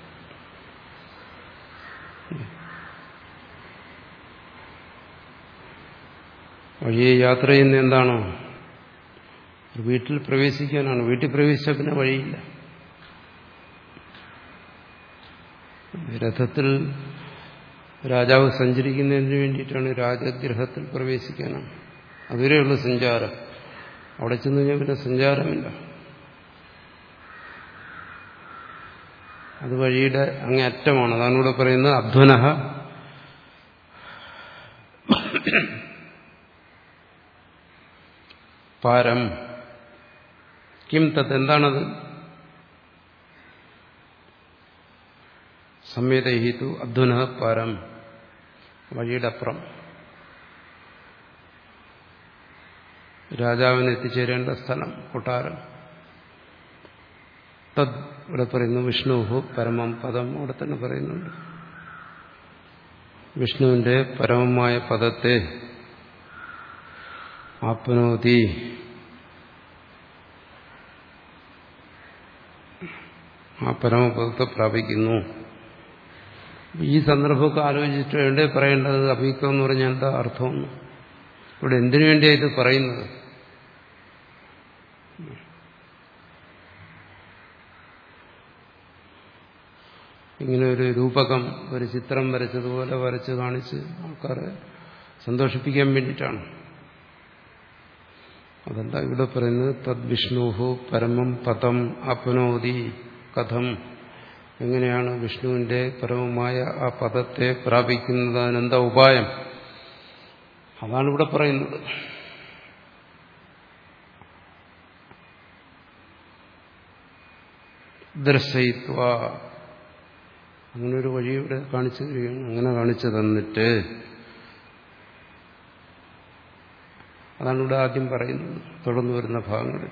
വഴിയെ യാത്ര ചെയ്യുന്ന എന്താണോ വീട്ടിൽ പ്രവേശിക്കാനാണ് വീട്ടിൽ പ്രവേശിച്ച പിന്നെ വഴിയില്ല രഥത്തിൽ രാജാവ് സഞ്ചരിക്കുന്നതിന് വേണ്ടിയിട്ടാണ് രാജഗ്രഹത്തിൽ പ്രവേശിക്കാനാണ് അതുവരെയുള്ള സഞ്ചാരം അവിടെ ചെന്ന് കഴിഞ്ഞാൽ പിന്നെ സഞ്ചാരമില്ല അത് വഴിയുടെ അങ്ങേ അറ്റമാണ് അതാണ് ഇവിടെ പറയുന്നത് അധ്വനഹ പാരം കിം തത് എന്താണത് സംവേദഹിതു അധ്വന പാരം വഴിയുടെ അപ്പുറം രാജാവിന് എത്തിച്ചേരേണ്ട സ്ഥലം കൊട്ടാരം തദ് ഇവിടെ പറയുന്നു വിഷ്ണുഹു പരമം പദം അവിടെ തന്നെ പറയുന്നുണ്ട് വിഷ്ണുവിന്റെ പരമമായ പദത്തെ ആപ്നോതി ആ പരമപദത്തെ പ്രാപിക്കുന്നു ഈ സന്ദർഭമൊക്കെ ആലോചിച്ചിട്ട് എവിടെ പറയേണ്ടത് അഭിക്കം എന്ന് പറഞ്ഞാൽ എന്താ അർത്ഥമെന്ന് ഇവിടെ എന്തിനു വേണ്ടിയാണ് ഇത് പറയുന്നത് ഇങ്ങനെ ഒരു രൂപകം ഒരു ചിത്രം വരച്ചതുപോലെ വരച്ച് കാണിച്ച് ആൾക്കാരെ സന്തോഷിപ്പിക്കാൻ വേണ്ടിയിട്ടാണ് അതല്ല ഇവിടെ പറയുന്നത് തദ് വിഷ്ണുഹു പരമം പദം അപ്നോതി കഥം എങ്ങനെയാണ് വിഷ്ണുവിന്റെ പരമമായ ആ പദത്തെ പ്രാപിക്കുന്നത് അതിനെന്താ ഉപായം അതാണ് ഇവിടെ പറയുന്നത് ദർശയിത്വ അങ്ങനെ ഒരു വഴി ഇവിടെ കാണിച്ചു തരികയാണ് അങ്ങനെ കാണിച്ചു തന്നിട്ട് അതാണ് ഇവിടെ ആദ്യം പറയുന്നത് തുടർന്ന് വരുന്ന ഭാഗങ്ങളിൽ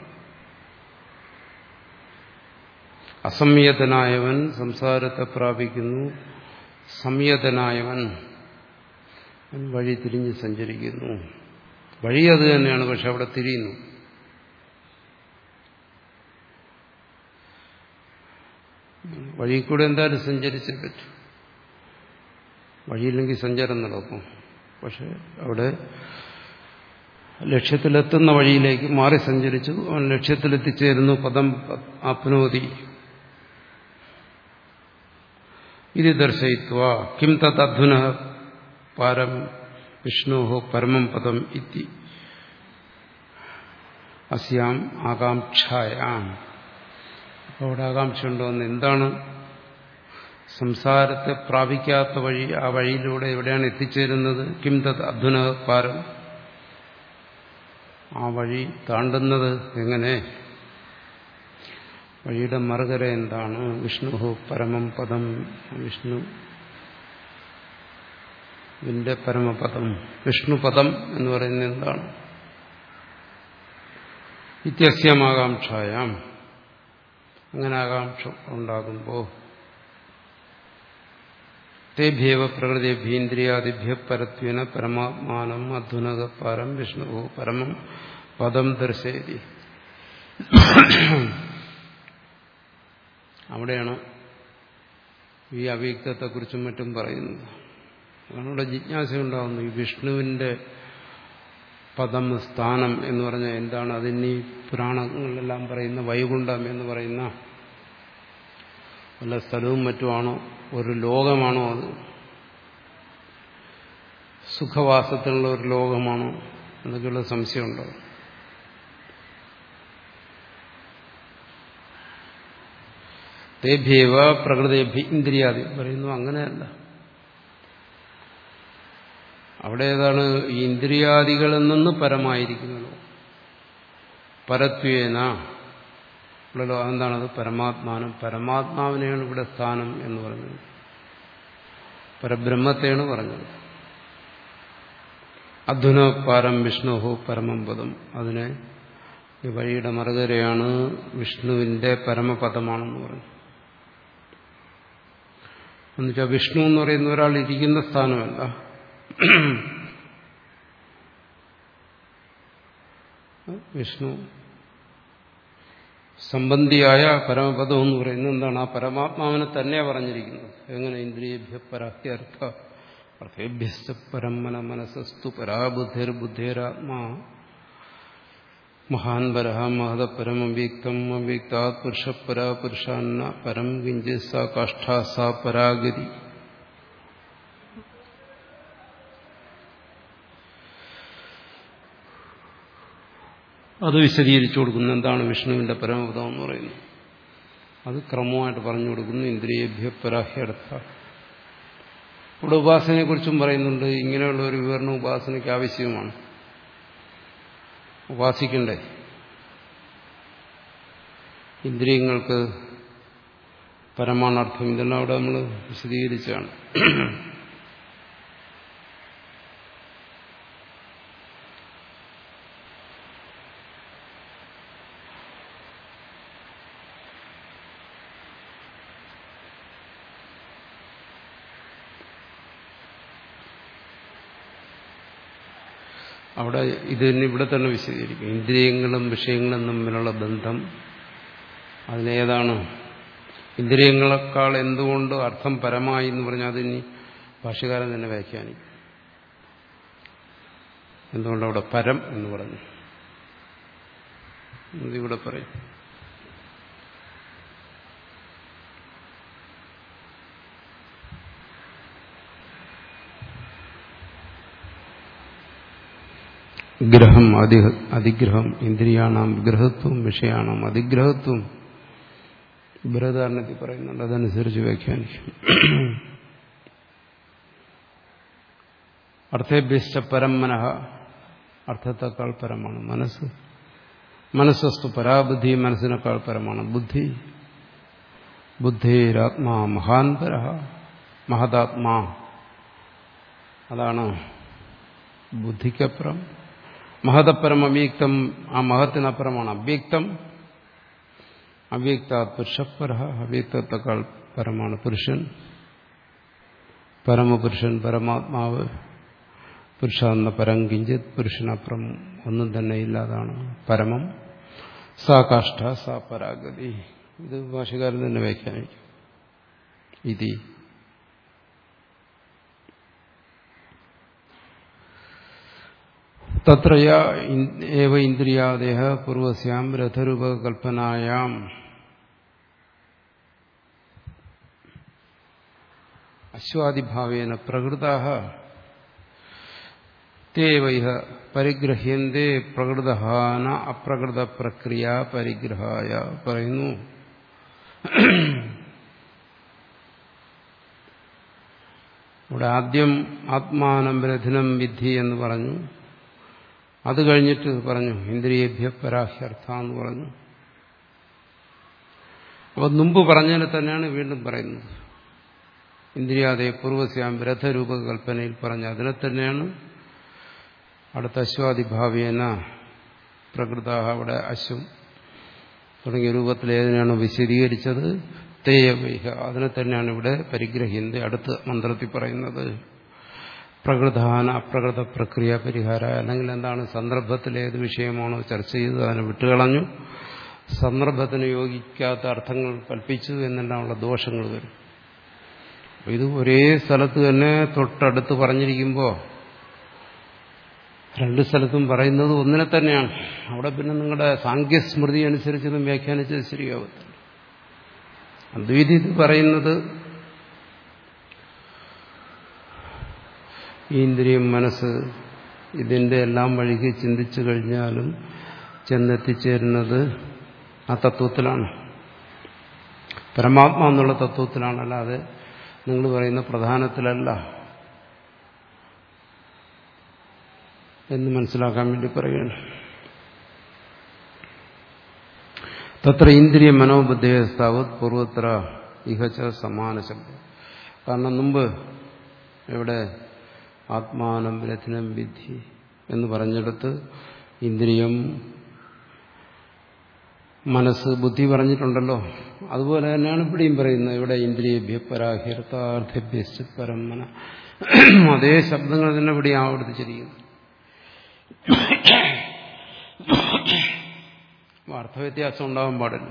അസംയതനായവൻ സംസാരത്തെ പ്രാപിക്കുന്നു സംയതനായവൻ വഴി തിരിഞ്ഞ് സഞ്ചരിക്കുന്നു വഴി അത് തന്നെയാണ് പക്ഷെ അവിടെ തിരിയുന്നു വഴി കൂടെ എന്തായാലും സഞ്ചരിച്ചേ പറ്റും വഴിയില്ലെങ്കിൽ സഞ്ചാരം നടക്കും പക്ഷെ അവിടെ ലക്ഷ്യത്തിലെത്തുന്ന വഴിയിലേക്ക് മാറി സഞ്ചരിച്ചു അവൻ ലക്ഷ്യത്തിലെത്തിച്ചേരുന്നു പദം ആപ്നോതി ഇത് ദർശയിത്വ കിം തദ്ധ്വന പാരം വിഷ്ണു പരമം പദം ഇത്തി അസ്യാം ആകാംക്ഷായാം അപ്പോൾ അവിടെ ആകാംക്ഷ ഉണ്ടോന്ന് എന്താണ് സംസാരത്തെ പ്രാപിക്കാത്ത വഴി ആ വഴിയിലൂടെ എവിടെയാണ് എത്തിച്ചേരുന്നത് കിം തത് അധ്വന പാരം ആ വഴി താണ്ടുന്നത് എങ്ങനെ വഴിയുടെ മറുകര എന്താണ് വിഷ്ണു പരമം പദം വിഷ്ണു വിന്റെ പരമപദം വിഷ്ണുപദം എന്ന് പറയുന്നത് എന്താണ് വ്യത്യസ്യമാകാംക്ഷായാം അങ്ങനെ ആകാംക്ഷ ഉണ്ടാകുമ്പോൾ തേഭ്യവ പ്രകൃതിഭ്യേന്ദ്രിയാദിഭ്യ പരത്വന പരമാത്മാനം അധ്വനക പരം വിഷ്ണു പരമം പദം ദർശയതി അവിടെയാണ് ഈ അവ്യക്തത്തെക്കുറിച്ചും മറ്റും പറയുന്നത് അതാണ് ഇവിടെ ജിജ്ഞാസ ഉണ്ടാകുന്നു ഈ വിഷ്ണുവിന്റെ പദം സ്ഥാനം എന്ന് പറഞ്ഞാൽ എന്താണ് അതിന് ഈ പുരാണങ്ങളിലെല്ലാം പറയുന്ന വൈകുണ്ഠം എന്ന് പറയുന്ന വല്ല സ്ഥലവും മറ്റുമാണോ ഒരു ലോകമാണോ അത് സുഖവാസത്തിനുള്ള ഒരു ലോകമാണോ എന്നൊക്കെയുള്ള സംശയമുണ്ടോ തേഭ്യവ പ്രകൃതി ഇന്ദ്രിയാദി പറയുന്നു അങ്ങനെയല്ല അവിടെ ഏതാണ് ഈ ഇന്ദ്രിയാദികളിൽ നിന്ന് പരമായിരിക്കുന്നത് പരത്വേന ഉള്ളല്ലോ അതെന്താണത് പരമാത്മാനം പരമാത്മാവിനെയാണ് ഇവിടെ സ്ഥാനം എന്ന് പറഞ്ഞത് പരബ്രഹ്മത്തെയാണ് പറഞ്ഞത് അധുന പാരം വിഷ്ണുഹു പരമം പദം അതിനെ ഈ വഴിയുടെ മറുകരയാണ് വിഷ്ണുവിന്റെ പരമപദമാണെന്ന് പറഞ്ഞു എന്നുവെച്ചാൽ വിഷ്ണു എന്ന് പറയുന്ന ഒരാൾ ഇരിക്കുന്ന സ്ഥാനമല്ല വിഷ്ണു സംബന്ധിയായ പരമപദം എന്ന് പറയുന്നത് എന്താണ് ആ പരമാത്മാവിനെ തന്നെ പറഞ്ഞിരിക്കുന്നത് എങ്ങനെ ഇന്ദ്രിയഭ്യ പരാഹ്യർത്ഥ അർത്ഥേഭ്യസ്ഥ പരമന മനസ്സസ്തു പരാബുദ്ധിർ ബുദ്ധിരാത്മാ മഹാൻ പരഹ മഹത പരമവ്യക്തം അവ്യക്താത് പുരുഷപരാ പുരുഷാന്ന പരം കിഞ്ചി സ കാഷ്ഠ സ പരാഗതി അത് വിശദീകരിച്ചു കൊടുക്കുന്നു എന്താണ് വിഷ്ണുവിന്റെ പരമപദം എന്ന് പറയുന്നത് അത് ക്രമമായിട്ട് പറഞ്ഞു കൊടുക്കുന്നു ഇന്ദ്രിയഭ്യ പരാഹ്യർത്ഥ ഇവിടെ ഉപാസനയെക്കുറിച്ചും പറയുന്നുണ്ട് ഇങ്ങനെയുള്ള ഒരു വിവരണം ഉപാസനയ്ക്ക് ആവശ്യവുമാണ് ഉപാസിക്കണ്ടേ ഇന്ദ്രിയങ്ങൾക്ക് പരമാണർത്ഥം ഇതെല്ലാം അവിടെ നമ്മൾ വിശദീകരിച്ചാണ് അവിടെ ഇത് തന്നെ ഇവിടെ തന്നെ വിശദീകരിക്കും ഇന്ദ്രിയങ്ങളും വിഷയങ്ങളും തമ്മിലുള്ള ബന്ധം അതിനേതാണ് ഇന്ദ്രിയങ്ങളെക്കാൾ എന്തുകൊണ്ട് അർത്ഥം പരമായി എന്ന് പറഞ്ഞാൽ അതിനി ഭാഷകാരൻ തന്നെ വ്യാഖ്യാനിക്കും എന്തുകൊണ്ട് അവിടെ പരം എന്ന് പറഞ്ഞു ഇതിവിടെ പറയും ഗ്രഹം അതി അതിഗ്രഹം ഇന്ദ്രിയാണാം വിഗ്രഹത്വം വിഷയാണാം അതിഗ്രഹത്വം ബൃഹധാരണത്തിൽ പറയുന്നുണ്ട് അതനുസരിച്ച് വ്യാഖ്യാനിക്കും അർത്ഥേഭ്യസ്ഥ പരം മനഃ അർത്ഥത്തെക്കാൾ പരമാണ് മനസ്സ് മനസ്സസ്തു പരാബുദ്ധി മനസ്സിനേക്കാൾ പരമാണ് ബുദ്ധി ബുദ്ധിരാത്മാ മഹാൻ പര മഹതാത്മാ അതാണ് ബുദ്ധിക്കപ്പുറം മഹതപ്പരം അവ്യക്തം ആ മഹത്തിനപ്പുറമാണ് അവ്യക്തം അവ്യക്ത പുരുഷപ്പര അവ്യക്തത്തെക്കാൾ പരമാണ് പുരുഷൻ പരമപുരുഷൻ പരമാത്മാവ് പുരുഷ എന്ന പരം കിഞ്ചിത് പുരുഷനപ്പുറം ഒന്നും തന്നെ ഇല്ലാതാണ് പരമം സാ കാഷ്ഠ സാ പരാഗതി ഇത് ഭാഷകാരൻ തന്നെ വ്യാഖ്യാനിക്കും ഇതി തത്ര ഏവ ഇന്ദ്രിയാദേഹ പൂർവസ്യാം രഥരൂപകൽപ്പനായാം അശ്വാദിഭാവേന പ്രകൃത തേവൈഹ പരിഗ്രഹ്യന്തേ പ്രകൃതഹാന അപ്രകൃത പ്രക്രിയ പരിഗ്രഹായ പറയുന്നു ഇവിടെ ആദ്യം ആത്മാനം രഥനം വിധി എന്ന് പറഞ്ഞു അത് കഴിഞ്ഞിട്ട് പറഞ്ഞു ഇന്ദ്രിയേഭ്യ പരാഹ്യർത്ഥ എന്ന് പറഞ്ഞു അപ്പൊ മുമ്പ് പറഞ്ഞതിനെ തന്നെയാണ് വീണ്ടും പറയുന്നത് ഇന്ദ്രിയാതെ പൂർവസ്യാം രഥരൂപകൽപ്പനയിൽ പറഞ്ഞ അതിനെ തന്നെയാണ് അടുത്ത അശ്വാദിഭാവേന പ്രകൃത അവിടെ അശ്വം തുടങ്ങിയ രൂപത്തിൽ ഏതിനാണ് വിശദീകരിച്ചത് തേയവൈഹ അതിനെ തന്നെയാണ് ഇവിടെ പരിഗ്രഹിക്കുന്നത് അടുത്ത മന്ത്രത്തിൽ പറയുന്നത് പ്രകൃതാന അപ്രകൃത പ്രക്രിയ പരിഹാര അല്ലെങ്കിൽ എന്താണ് സന്ദർഭത്തിൽ ഏത് വിഷയമാണോ ചർച്ച ചെയ്തത് അതിനെ വിട്ടുകളഞ്ഞു സന്ദർഭത്തിന് യോജിക്കാത്ത അർത്ഥങ്ങൾ കൽപ്പിച്ചു എന്നെല്ലാമുള്ള ദോഷങ്ങൾ വരും ഇത് ഒരേ സ്ഥലത്ത് തന്നെ തൊട്ടടുത്ത് പറഞ്ഞിരിക്കുമ്പോൾ രണ്ട് സ്ഥലത്തും പറയുന്നത് ഒന്നിനെ തന്നെയാണ് അവിടെ പിന്നെ നിങ്ങളുടെ സാങ്കേസ്മൃതി അനുസരിച്ചൊന്നും വ്യാഖ്യാനിച്ചത് ശരിയാവത്തില്ല അദ്വൈതി ഇത് പറയുന്നത് ഈ ഇന്ദ്രിയം മനസ്സ് ഇതിന്റെ എല്ലാം വഴിക്ക് ചിന്തിച്ചു കഴിഞ്ഞാലും ചെന്നെത്തിച്ചേരുന്നത് ആ തത്വത്തിലാണ് പരമാത്മ എന്നുള്ള തത്വത്തിലാണ് അല്ലാതെ നിങ്ങൾ പറയുന്ന പ്രധാനത്തിലല്ല എന്ന് മനസ്സിലാക്കാൻ വേണ്ടി പറയുകയാണ് തത്ര ഇന്ദ്രിയ മനോബുദ്ധേസ്താവത് പൂർവത്ര ഇഹച്ച സമാന ശബ്ദം കാരണം മുമ്പ് ഇവിടെ ആത്മാനം രഥനം വിധി എന്ന് പറഞ്ഞെടുത്ത് ഇന്ദ്രിയം മനസ്സ് ബുദ്ധി പറഞ്ഞിട്ടുണ്ടല്ലോ അതുപോലെ തന്നെയാണ് ഇവിടെയും പറയുന്നത് ഇവിടെ ഇന്ദ്രിയഭ്യ പരാഹ്യർത്ഥാർത്ഥഭ്യ പരമന അതേ ശബ്ദങ്ങൾ തന്നെ ഇവിടെ ആവർത്തിച്ചിരിക്കുന്നു അർത്ഥവ്യത്യാസം ഉണ്ടാവാൻ പാടില്ല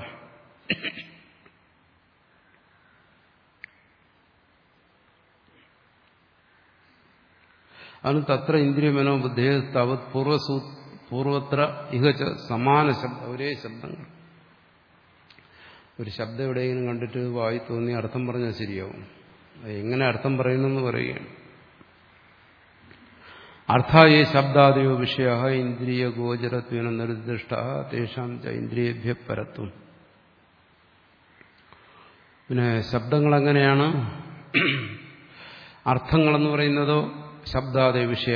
അതിന് തത്ര ഇന്ദ്രിയ മനോബുദ്ധേ തവത് പൂർവസൂ പൂർവത്ര ഇഹച്ച സമാന ശബ്ദം ഒരേ ശബ്ദങ്ങൾ ഒരു ശബ്ദം എവിടെയെങ്കിലും കണ്ടിട്ട് വായി തോന്നി അർത്ഥം പറഞ്ഞാൽ ശരിയാവും എങ്ങനെ അർത്ഥം പറയുന്നെന്ന് പറയുകയാണ് അർത്ഥായ ശബ്ദാദയോ വിഷയ ഇന്ദ്രിയ ഗോചരത്വന നിർദ്ദിഷ്ട തേഷാം ച ഇന്ദ്രിയഭ്യ പരത്വം പിന്നെ ശബ്ദങ്ങൾ എങ്ങനെയാണ് അർത്ഥങ്ങളെന്ന് പറയുന്നതോ ശബ്ദാദയ വിഷയ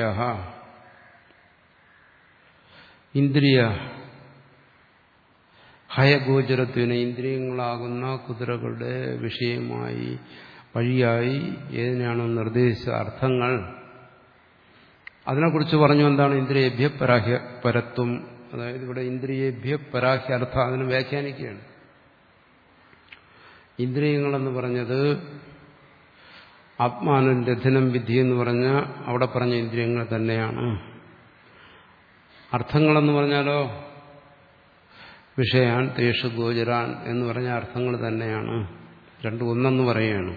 ഇന്ദ്രിയ ഹയഗോചരത്വന ഇന്ദ്രിയങ്ങളാകുന്ന കുതിരകളുടെ വിഷയമായി വഴിയായി ഏതിനാണോ നിർദ്ദേശിച്ച അർത്ഥങ്ങൾ അതിനെക്കുറിച്ച് പറഞ്ഞു എന്താണ് ഇന്ദ്രിയഭ്യ പരാഹ്യ പരത്വം അതായത് ഇവിടെ ഇന്ദ്രിയഭ്യ പരാഹ്യ അർത്ഥം അതിന് വ്യാഖ്യാനിക്കുകയാണ് ഇന്ദ്രിയങ്ങളെന്ന് പറഞ്ഞത് ആത്മാനം രഥനം വിധി എന്ന് പറഞ്ഞ അവിടെ പറഞ്ഞ ഇന്ദ്രിയങ്ങൾ തന്നെയാണ് അർത്ഥങ്ങളെന്ന് പറഞ്ഞാലോ വിഷയാൻ തേഷ് ഗോചരാൻ എന്ന് പറഞ്ഞ അർത്ഥങ്ങൾ തന്നെയാണ് രണ്ടും ഒന്നെന്ന് പറയുകയാണ്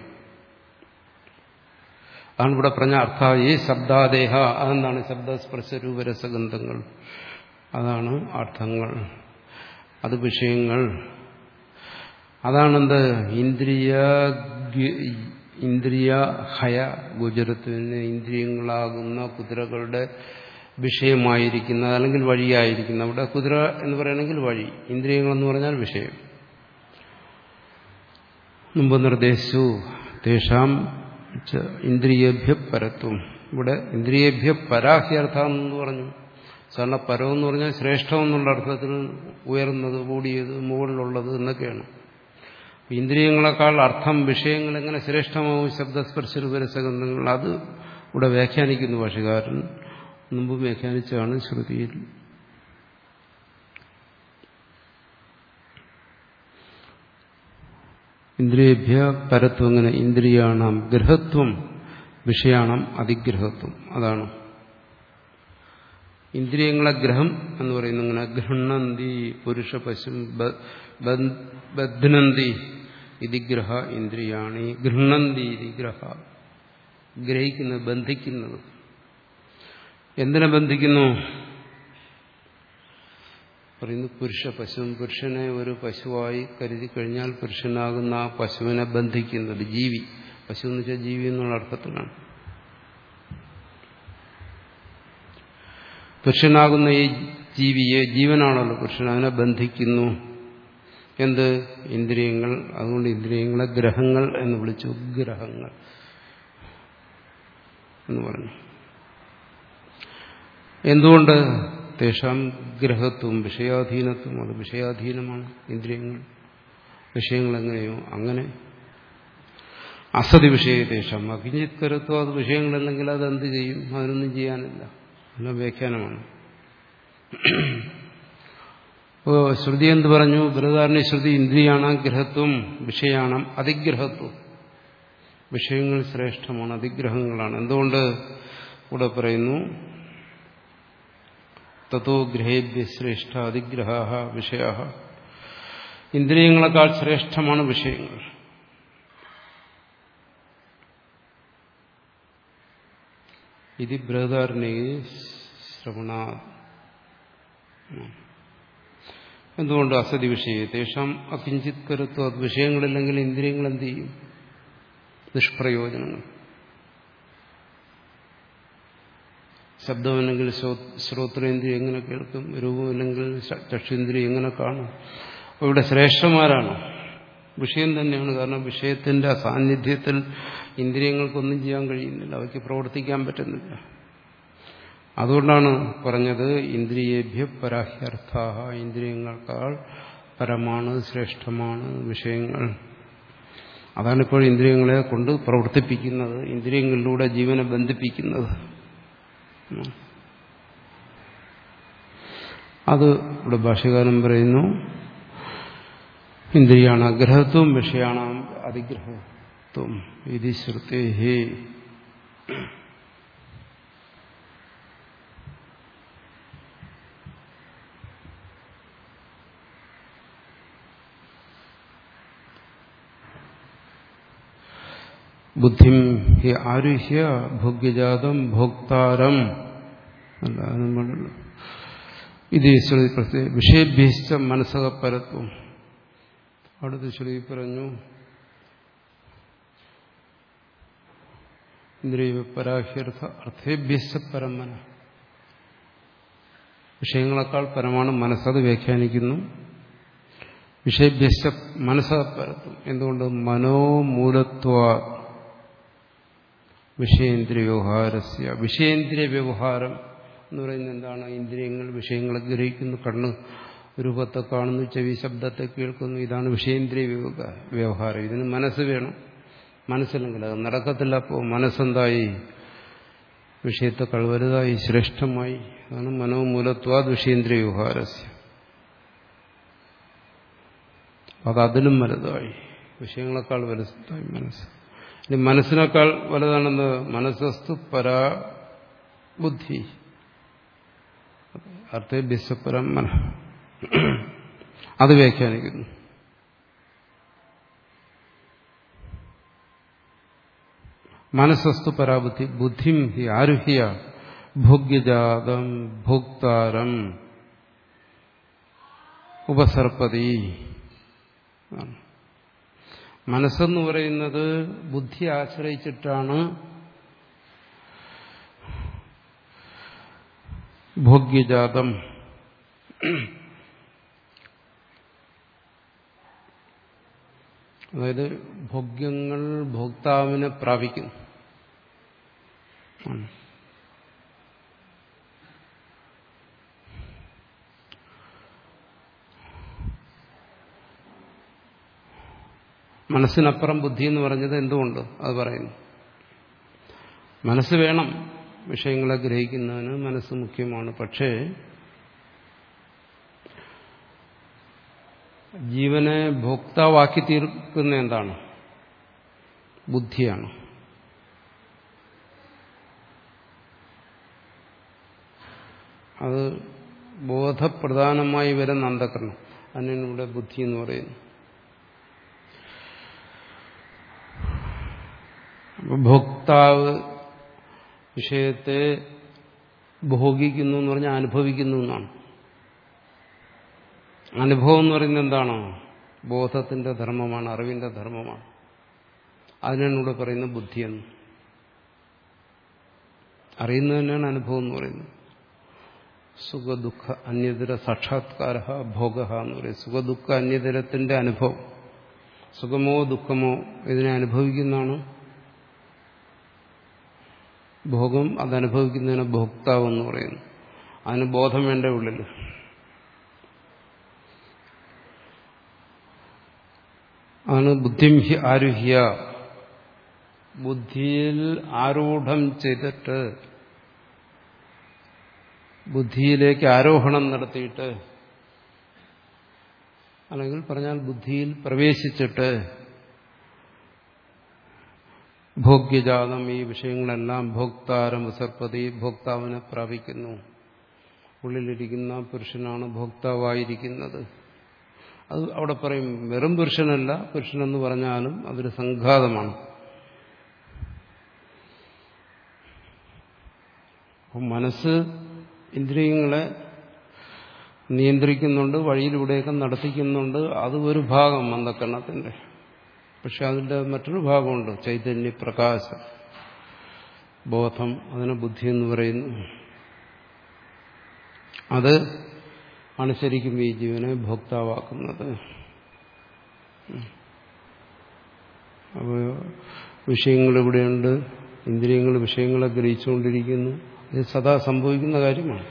അതാണ് ഇവിടെ പറഞ്ഞ അർത്ഥ ഈ ശബ്ദാദേഹ അതെന്താണ് ശബ്ദസ്പർശ രൂപരസഗന്ധങ്ങൾ അതാണ് അർത്ഥങ്ങൾ അത് വിഷയങ്ങൾ അതാണെന്ത് ഇന്ദ്രിയ ഇന്ദ്രിയ ഹയ ഗോചരത്തിന് ഇന്ദ്രിയങ്ങളാകുന്ന കുതിരകളുടെ വിഷയമായിരിക്കുന്നത് അല്ലെങ്കിൽ വഴിയായിരിക്കുന്ന അവിടെ കുതിര എന്ന് പറയണമെങ്കിൽ വഴി ഇന്ദ്രിയങ്ങളെന്ന് പറഞ്ഞാൽ വിഷയം മുമ്പ് നിർദ്ദേശിച്ചു തേഷാം ഇന്ദ്രിയഭ്യ പരത്വം ഇവിടെ ഇന്ദ്രിയഭ്യ പരാഹ്യർത്ഥം എന്ന് പറഞ്ഞു സാധാരണ പരം എന്ന് പറഞ്ഞാൽ ശ്രേഷ്ഠം എന്നുള്ള അർത്ഥത്തിൽ ഉയർന്നത് കൂടിയത് മുകളിലുള്ളത് എന്നൊക്കെയാണ് ഇന്ദ്രിയങ്ങളെക്കാൾ അർത്ഥം വിഷയങ്ങൾ എങ്ങനെ ശ്രേഷ്ഠമാവും ശബ്ദസ്പർശ രൂപരസഗന്ധങ്ങൾ അത് ഇവിടെ വ്യാഖ്യാനിക്കുന്നു ഭാഷകാരൻ മുമ്പ് വ്യാഖ്യാനിച്ചാണ് ശ്രുതിയിൽ ഇന്ദ്രിയഭ്യ പരത്വം അങ്ങനെ ഇന്ദ്രിയാണാം ഗ്രഹത്വം വിഷയാണം അതിഗ്രഹത്വം അതാണ് ഇന്ദ്രിയങ്ങളെ ഗ്രഹം എന്ന് പറയുന്നത് ഇങ്ങനെ ഗൃഹണന്തി പുരുഷ പശു ബധ്നന്തി ഇതിഗ്രഹ ഇന്ദ്രിയാണി ഗൃഹണന്തി ഇതിഗ്രഹ ഗ്രഹിക്കുന്നത് ബന്ധിക്കുന്നത് എന്തിനെ ബന്ധിക്കുന്നു പറയുന്നു പുരുഷ പശുവും പുരുഷനെ ഒരു പശുവായി കരുതി കഴിഞ്ഞാൽ പുരുഷനാകുന്ന ആ പശുവിനെ ബന്ധിക്കുന്നത് ജീവി പശു എന്ന് വെച്ചാൽ ജീവി എന്നുള്ള അർത്ഥത്തിലാണ് പുരുഷനാകുന്ന ഈ ജീവിയെ ജീവനാണല്ലോ പുരുഷൻ അതിനെ ബന്ധിക്കുന്നു എന്ത് ഇന്ദ്രിയങ്ങൾ അതുകൊണ്ട് ഇന്ദ്രിയങ്ങളെ ഗ്രഹങ്ങൾ എന്ന് വിളിച്ചു ഗ്രഹങ്ങൾ എന്ന് പറഞ്ഞു എന്തുകൊണ്ട് തേഷാം ഗ്രഹത്വം വിഷയാധീനത്വം അത് വിഷയാധീനമാണ് ഇന്ദ്രിയങ്ങൾ വിഷയങ്ങൾ എങ്ങനെയോ അങ്ങനെ അസതി വിഷയതേഷം അഭിജിത് കരുത്വം അത് വിഷയങ്ങളല്ലെങ്കിൽ അത് എന്ത് ചെയ്യും അതിനൊന്നും ചെയ്യാനില്ല എന്ന വ്യാഖ്യാനമാണ് ഓ ശ്രുതി എന്ത് പറഞ്ഞു ബൃഹദാരണ്യ ശ്രുതി ഇന്ദ്രിയാണ് ഗ്രഹത്വം വിഷയാണം അതിഗ്രഹത്വം വിഷയങ്ങൾ ശ്രേഷ്ഠമാണ് അതിഗ്രഹങ്ങളാണ് എന്തുകൊണ്ട് ഇവിടെ പറയുന്നു തത്തോ ഗ്രഹേഭ്യ ശ്രേഷ്ഠ അതിഗ്രഹ വിഷയ ഇന്ദ്രിയങ്ങളെക്കാൾ ശ്രേഷ്ഠമാണ് വിഷയങ്ങൾ ഇത് ബൃഹദാരണ്യ ശ്രവണ എന്തുകൊണ്ട് അസതി വിഷയ തേഷാം അകിഞ്ചിത് കരുത്വം അത് വിഷയങ്ങളില്ലെങ്കിൽ ഇന്ദ്രിയങ്ങൾ എന്ത് ചെയ്യും നിഷ്പ്രയോജനങ്ങൾ ശബ്ദമല്ലെങ്കിൽ ശ്രോത്രേന്ദ്രിയം എങ്ങനെ കേൾക്കും രൂപമില്ലെങ്കിൽ ചക്ഷുന്ദ്രിയം എങ്ങനെ കാണും അപ്പോൾ ഇവിടെ ശ്രേഷ്ഠന്മാരാണ് വിഷയം തന്നെയാണ് കാരണം വിഷയത്തിന്റെ സാന്നിധ്യത്തിൽ ഇന്ദ്രിയങ്ങൾക്കൊന്നും ചെയ്യാൻ കഴിയുന്നില്ല അവയ്ക്ക് പ്രവർത്തിക്കാൻ പറ്റുന്നില്ല അതുകൊണ്ടാണ് പറഞ്ഞത് ഇന്ദ്രിയേഭ്യ പരാഹ്യർത്ഥ ഇന്ദ്രിയങ്ങൾക്കാൾ പരമാണ് ശ്രേഷ്ഠമാണ് വിഷയങ്ങൾ അതാണ് ഇപ്പോൾ ഇന്ദ്രിയങ്ങളെ കൊണ്ട് പ്രവർത്തിപ്പിക്കുന്നത് ഇന്ദ്രിയങ്ങളിലൂടെ ജീവനെ ബന്ധിപ്പിക്കുന്നത് അത് ഇവിടെ ഭാഷകാരൻ പറയുന്നു ഇന്ദ്രിയാണ് അഗ്രഹത്വം വിഷയാണ് അതിഗ്രഹത്വം ഇത് ശ്രുതേ ബുദ്ധിം ഹി ആരുഹ്യ ഭോഗ്യജാതം ഭോക്താരം അല്ല നമ്മൾ ഇത് ശ്രുതി പ്രത്യേക വിഷയഭ്യസ്ത മനസ്സകപ്പരത്വം അടുത്ത ശ്രുതി പറഞ്ഞു ഇന്ദ്രിയ പരാഹ്യർത്ഥ അർത്ഥേഭ്യസ്ത പരമന വിഷയങ്ങളെക്കാൾ പരമാണ് മനസ്സത് വ്യാഖ്യാനിക്കുന്നു വിഷയഭ്യസ്ത മനസ്സകപ്പരത്വം എന്തുകൊണ്ട് മനോമൂലത്വ വിഷയേന്ദ്രിയ വ്യവഹാരസ്യ വിഷയേന്ദ്രിയ വ്യവഹാരം എന്ന് പറയുന്നത് എന്താണ് ഇന്ദ്രിയങ്ങൾ വിഷയങ്ങളെ ഗ്രഹിക്കുന്നു കണ്ണ് രൂപത്തെ കാണുന്നു ചെവി ശബ്ദത്തെ കേൾക്കുന്നു ഇതാണ് വിഷയേന്ദ്രിയ വ്യവഹാരം ഇതിന് മനസ്സ് വേണം മനസ്സില്ലെങ്കിൽ അത് നടക്കത്തില്ല അപ്പോൾ മനസ്സെന്തായി വിഷയത്തെക്കാൾ വലുതായി ശ്രേഷ്ഠമായി അതാണ് മനോമൂലത്വാത് വിഷയേന്ദ്രിയ വ്യവഹാരസ്യ അത് അതിലും വലുതായി വിഷയങ്ങളെക്കാൾ വലുതായി മനസ്സ് ഇനി മനസ്സിനേക്കാൾ വലുതാണെന്ന് മനസ്സസ്തു പരാ ബുദ്ധി അർത്ഥേഭ്യസപരം മന അത് വ്യാഖ്യാനിക്കുന്നു മനസ്സസ്തു പരാബുദ്ധി ബുദ്ധിം ഹി ആരുഹ്യ ഭോഗ്യജാതം ഭോക്താരം ഉപസർപ്പതി മനസ്സെന്ന് പറയുന്നത് ബുദ്ധി ആശ്രയിച്ചിട്ടാണ് ഭോഗ്യജാതം അതായത് ഭോഗ്യങ്ങൾ ഭോക്താവിനെ പ്രാപിക്കുന്നു മനസ്സിനപ്പുറം ബുദ്ധി എന്ന് പറഞ്ഞത് എന്തുകൊണ്ട് അത് പറയുന്നു മനസ്സ് വേണം വിഷയങ്ങളെ ഗ്രഹിക്കുന്നതിന് മനസ്സ് മുഖ്യമാണ് പക്ഷേ ജീവനെ ഭോക്താവാക്കി തീർക്കുന്ന എന്താണ് ബുദ്ധിയാണ് അത് ബോധപ്രധാനമായി വരുന്ന അന്ധകരണം അതിനാണ് ഇവിടെ ബുദ്ധി എന്ന് പറയുന്നു ഭോക്താവ് വിഷയത്തെ ഭോഗിക്കുന്നു എന്ന് പറഞ്ഞാൽ അനുഭവിക്കുന്നു എന്നാണ് അനുഭവം എന്ന് പറയുന്നത് എന്താണ് ബോധത്തിന്റെ ധർമ്മമാണ് അറിവിന്റെ ധർമ്മമാണ് അതിനാണ് ഇവിടെ പറയുന്നത് ബുദ്ധിയെന്ന് അറിയുന്നത് തന്നെയാണ് അനുഭവം എന്ന് പറയുന്നത് സുഖദുഃഖ അന്യതര സാക്ഷാത്കാര ഭോഗ എന്ന് പറയും സുഖദുഃഖ അന്യതരത്തിന്റെ അനുഭവം സുഖമോ ദുഃഖമോ ഇതിനെ അനുഭവിക്കുന്നതാണ് ഭോഗം അതനുഭവിക്കുന്നതിന് ഭോക്താവ് എന്ന് പറയുന്നു അതിന് ബോധം വേണ്ട ഉള്ളിൽ ആണ് ബുദ്ധിം ഹി ആരുഹ്യ ബുദ്ധിയിൽ ആരൂഢം ചെയ്തിട്ട് ബുദ്ധിയിലേക്ക് ആരോഹണം നടത്തിയിട്ട് അല്ലെങ്കിൽ പറഞ്ഞാൽ ബുദ്ധിയിൽ പ്രവേശിച്ചിട്ട് ഭോഗ്യജാതം ഈ വിഷയങ്ങളെല്ലാം ഭോക്താരം വിസർപ്പതി ഭോക്താവിനെ പ്രാപിക്കുന്നു ഉള്ളിലിരിക്കുന്ന പുരുഷനാണ് ഭോക്താവായിരിക്കുന്നത് അത് അവിടെ പറയും വെറും പുരുഷനല്ല പുരുഷനെന്ന് പറഞ്ഞാലും അതൊരു സംഘാതമാണ് അപ്പം മനസ്സ് ഇന്ദ്രിയങ്ങളെ നിയന്ത്രിക്കുന്നുണ്ട് വഴിയിലൂടെയൊക്കെ നടത്തിക്കുന്നുണ്ട് അത് ഒരു ഭാഗം അന്ധക്കരണത്തിന്റെ പക്ഷെ അതിൻ്റെ മറ്റൊരു ഭാഗമുണ്ട് ചൈതന്യ പ്രകാശം ബോധം അതിനെ ബുദ്ധി എന്ന് പറയുന്നു അത് ആണ് ശരിക്കും ഈ ജീവനെ ഭോക്താവാക്കുന്നത് അപ്പോൾ വിഷയങ്ങൾ ഇവിടെയുണ്ട് ഇന്ദ്രിയങ്ങൾ വിഷയങ്ങളെ ഗ്രഹിച്ചുകൊണ്ടിരിക്കുന്നു ഇത് സദാ സംഭവിക്കുന്ന കാര്യമാണ്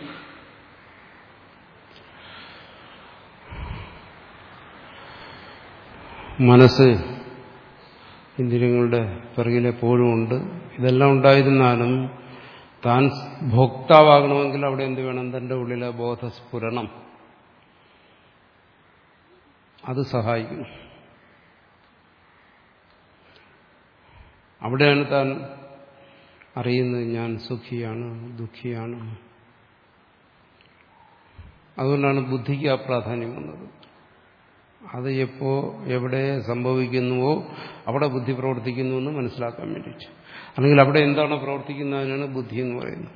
മനസ്സ് ഇന്ദ്രിയങ്ങളുടെ പിറകിലെപ്പോഴും ഉണ്ട് ഇതെല്ലാം ഉണ്ടായിരുന്നാലും താൻ ഭോക്താവാകണമെങ്കിൽ അവിടെ എന്ത് വേണം തന്റെ ഉള്ളിലെ ബോധസ്ഫുരണം അത് സഹായിക്കുന്നു അവിടെയാണ് താൻ അറിയുന്നത് ഞാൻ സുഖിയാണ് ദുഃഖിയാണ് അതുകൊണ്ടാണ് ബുദ്ധിക്ക് ആ പ്രാധാന്യം വന്നത് അത് എപ്പോ എവിടെ സംഭവിക്കുന്നുവോ അവിടെ ബുദ്ധി പ്രവർത്തിക്കുന്നു എന്ന് മനസ്സിലാക്കാൻ വേണ്ടിയിട്ട് അല്ലെങ്കിൽ അവിടെ എന്താണോ പ്രവർത്തിക്കുന്നതിനാണ് ബുദ്ധി എന്ന് പറയുന്നത്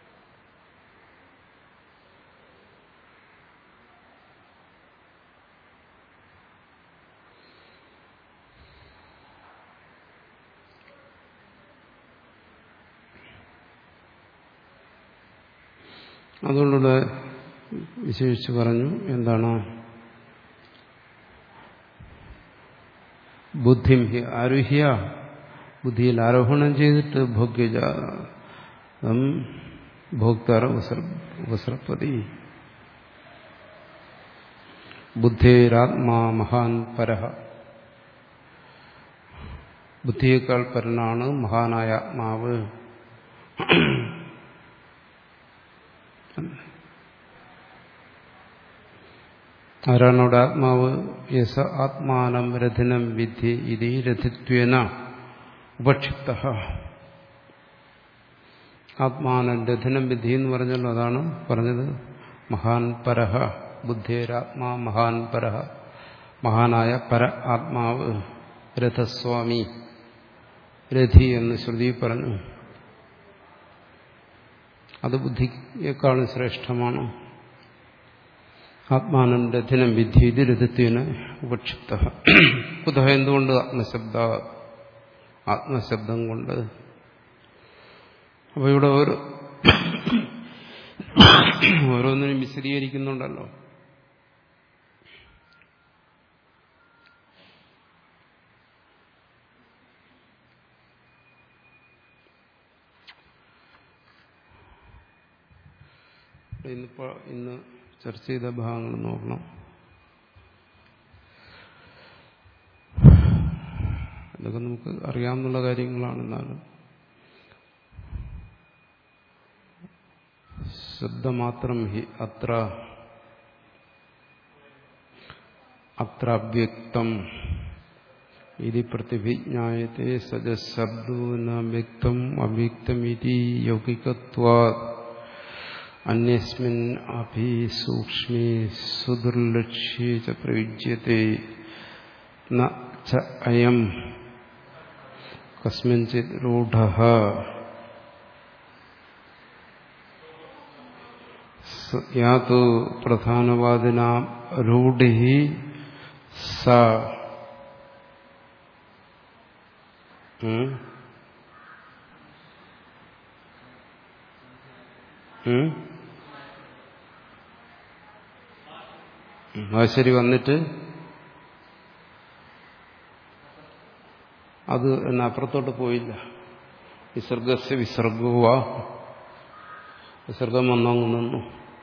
അതുകൊണ്ടുള്ള വിശേഷിച്ച് പറഞ്ഞു എന്താണ് ബുദ്ധിം ഹി ആരുഹ്യ ബുദ്ധിയിൽ ആരോഹണം ചെയ്തിട്ട് ഭോഗ്യജ ഭോക്താര ഉപസർപ്പതി ബുദ്ധേരാത്മാ മഹാൻ പരഹ ബുദ്ധിയേക്കാൾ പരനാണ് മഹാനായ ആത്മാവ് ആരാണ് അവിടെ ആത്മാവ് യസ ആത്മാനം രഥിനം വിധി ഇതി രഥിത്വേന ഉപക്ഷിപ്ത ആത്മാനം രഥിനം വിധി എന്ന് പറഞ്ഞല്ലോ അതാണ് പറഞ്ഞത് മഹാൻ പരഹ ബുദ്ധേരാത്മാ മഹാൻ പരഹ മഹാനായ പര ആത്മാവ് രഥസ്വാമി രഥി എന്ന് ശ്രുതി പറഞ്ഞു അത് ബുദ്ധിയേക്കാളും ശ്രേഷ്ഠമാണ് ആത്മാനം രഥിനം വിധി ഇത് രഥത്വന് ഉപക്ഷിപ്ത കുത എന്തുകൊണ്ട് ആത്മശബ്ദ ആത്മശബ്ദം കൊണ്ട് അപ്പൊ ഇവിടെ ഓരോ ഓരോന്നിനും വിശദീകരിക്കുന്നുണ്ടല്ലോ ഇന്നിപ്പോ ഇന്ന് ചർച്ച ചെയ്ത ഭാഗങ്ങൾ നോക്കണം ഇതൊക്കെ നമുക്ക് അറിയാവുന്ന കാര്യങ്ങളാണെന്നാലും ശബ്ദമാത്രം ഹി അത്ര അത്ര അവ്യക്തം ഇതി പ്രതിഭിജ്ഞായത്തെ സജ ശബ്ദോ ന വ്യക്തം അവ്യക്തം ഇതി യൗകികത്വാ അന്യസ്മിൻ അഭി സൂക്ഷ്മേ സുദുർലക്ഷ്യേ ച പ്രയുജ്യത്തെ ന ച അയം കസ്മിൻചിത് രൂഢ യാതു പ്രധാനവാദിനാ രൂഢി സ ഉം ഉം അത് ശരി വന്നിട്ട് അത് എന്നെ അപ്പുറത്തോട്ട് പോയില്ല വിസർഗസ്യ വിസർഗുവ വിസർഗം വന്നങ്ങ് നിന്നു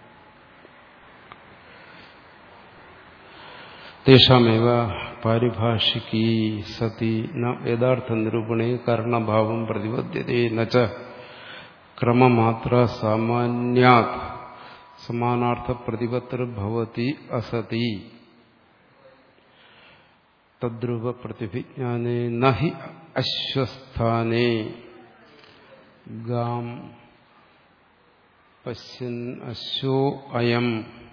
തേഷാമേവ പാരിഭാഷികീ സതി ന യഥാർത്ഥ നിരൂപണേ കാരണഭാവം പ്രതിപദ്യതേ നച്ച ക്രമമാത്ര സാമാന്യാത് സമാനാർത്ഥ പ്രതിപത്തിർഭവതി അസതി തദ്രൂപ പ്രതിഭിജ്ഞാനേ നഹി അശ്വസ്ഥാനേ ഗാം പശ്യൻ അശ്വോ അയം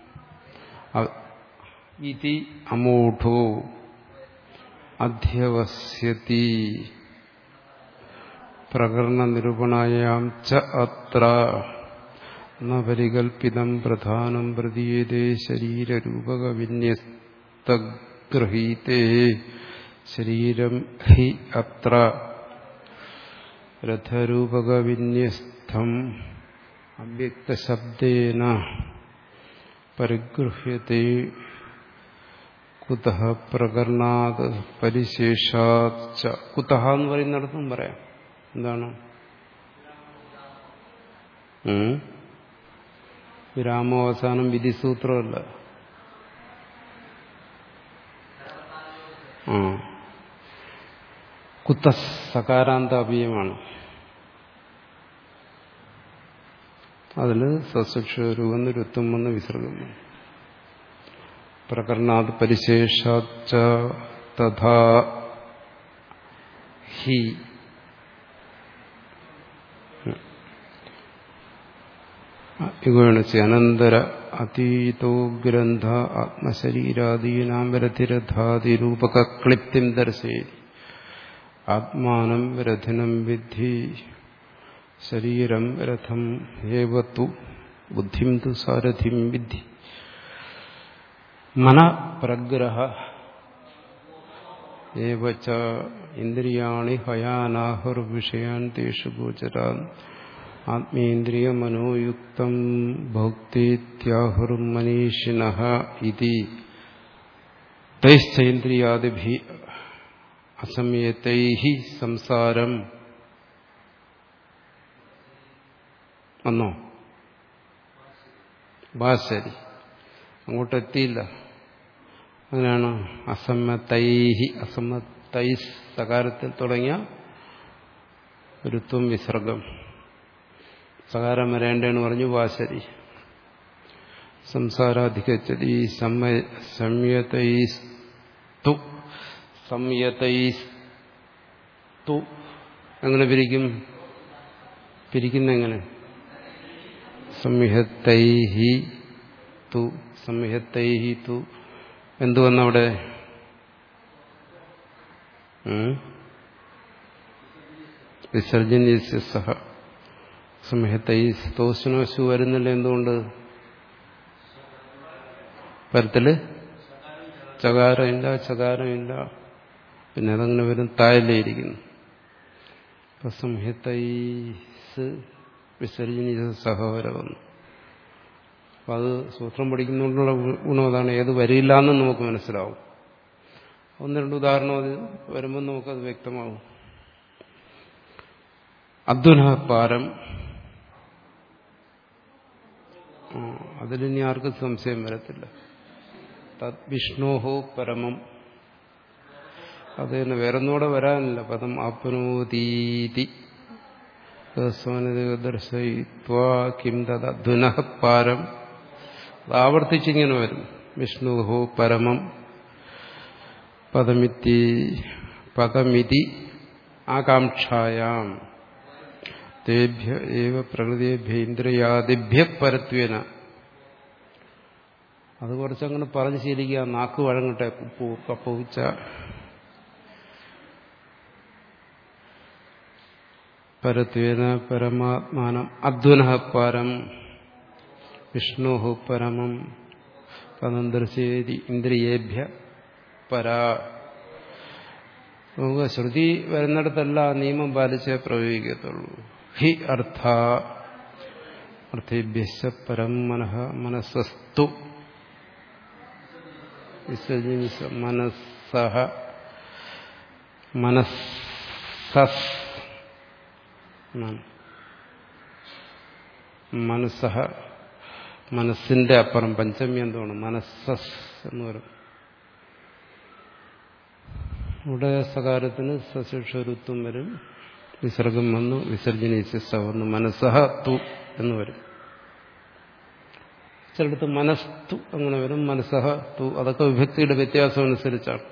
ഇതി അമൂഢോ അധ്യവസ്യതി പ്രകരണനിരൂപണായാം ച അത്ര ന പരികൽപ്പിതം പ്രധാനം പ്രതീയതേ ശരീരരൂപകവിന്യസ്തഗ്രഹീതേ ശരീരം ഹി അത്ര രഥരൂപകവിന്യസ്തം അവ്യക്തശബ്ദേന പരിഗൃഹ്യത്തെ കുതഃ പ്രകരണാത് പരിശേഷാത് കുതഃ എന്ന് പറയുന്നിടത്തും പറയാം എന്താണ് ഉം. വിരാമം അവസാനം വിധിസൂത്രമല്ല ആ കുത്ത സകാരാന്ത അഭിയമാണ് അതിൽ സസുക്ഷരൂപം രുത്വം വന്ന് വിസർഗം വന്നു. പ്രകരണാത് പരിശേഷാച്ച തഥാ ഹി യുഗണിച്ച് അനന്തര അതീതോ ഗ്രന്ഥ ആത്മശരീരാദീനാം രഥിരഥാതിരൂപക ക്ലിപ്തിം ദർശയതി ആത്മാനം രഥിനം വിദ്ധി ശരീരം രഥം ഏവത്തു ബുദ്ധിം തു സാരഥിം വിദ്ധി മന പ്രഗ്രഹ ഏവച്ച ഇന്ദ്രിയാണി ഹയാനാഹുർവിഷയാൻ തേഷു ഗോചരാൻ ആത്മേന്ദ്രിയ മനോയുക്തം ഭോക്തീത്യാഹുർമനീഷിണ ഇതി തൈശ്ചൈന്ദ്രിയാദിഭി അസമയത്തൈ സംസാരം വന്നോ ബാശരി അങ്ങോട്ടെത്തിയില്ല അങ്ങനെയാണ് അസമ്മതൈഹി അസമ്മതൈസ് സകാരത്തിൽ തുടങ്ങിയ ഋത്വം വിസർഗം സകാരം വരേണ്ടെന്ന് പറഞ്ഞു വാശരി സംസാരാധികച്ചതി സംയതൈസ്തു സംയതൈസ്തു എങ്ങനെ പിരിക്കും പിരിക്കുന്ന സംഹിതൈഹി തു സംഹിതൈഹി തു എന്തു വന്നവിടെ വിസർജന സഹ സംഹിതൈ സ്തോഷനോശു വരുന്നില്ല എന്തുകൊണ്ട് പരത്തില് ചകാരമില്ല ചകാരമില്ല പിന്നെ അതങ്ങനെ വരും താഴെയിരിക്കുന്നു അപ്പൊ സംഹിതൈസ് വിസർജന സഹോര വന്നു അപ്പം അത് സൂത്രം പഠിക്കുന്നതുകൊണ്ടുള്ള ഗുണം അതാണ് ഏത് വരില്ല എന്നും നമുക്ക് മനസ്സിലാവും ഒന്ന് രണ്ട് ഉദാഹരണം അത് വരുമ്പോൾ നമുക്കത് വ്യക്തമാവും അദ്വന പാരം അതിലിനി ആർക്കും സംശയം വരത്തില്ല തത് വിഷ്ണോഹോ പരമം അത് തന്നെ വേറൊന്നുകൂടെ വരാനില്ല പദം ആപ്നോതീതി ദർശയിത്വാ കിം തത് അധ്വന പാരം അത് ആവർത്തിച്ചിങ്ങനെ വരും വിഷ്ണുഹോ പരമം പദമിത്തി പദമിതി ആകാംക്ഷായാം തേഭ്യ ഏവ പ്രകൃതിഭ്യ ഇന്ദ്രിയാദിഭ്യ പരത്വേന അത് കുറച്ചങ്ങനെ പറഞ്ഞു ശീലിക്കുക നാക്ക് വഴങ്ങട്ടെ കുപ്പു കപ്പൂച്ച പരത്വേന പരമാത്മാനം അധ്വന പരം വിഷ്ണു പരമം പദം ദർശേതി ഇന്ദ്രിയേഭ്യ പരാ നമുക്ക് ശ്രുതി വരുന്നിടത്തല്ല ആ നിയമം പാലിച്ചേ പ്രയോഗിക്കത്തുള്ളൂ ഹി അർത്ഥ അർത്ഥേഭ്യശ പരം മനഃ മനസ്സസ്തു വിസർജിനിസ മനസ്സഹ മനസ്സസ് മനസ്സഹ മനസ്സിന്റെ അപ്പുറം പഞ്ചമി എന്താണ് മനസ്സസ് എന്ന് പറയും ഇവിടെ സകാരത്തിന് സശിക്ഷരുത്വം വരും വിസർഗം വന്നു വിസർജനീസ്യ വന്നു മനസ്സഹ തു എന്ന് വരും ചിലടത്ത് മനസ്തു അങ്ങനെ വരും മനസ്സഹ തു അതൊക്കെ വിഭക്തിയുടെ വ്യത്യാസം അനുസരിച്ചാണ്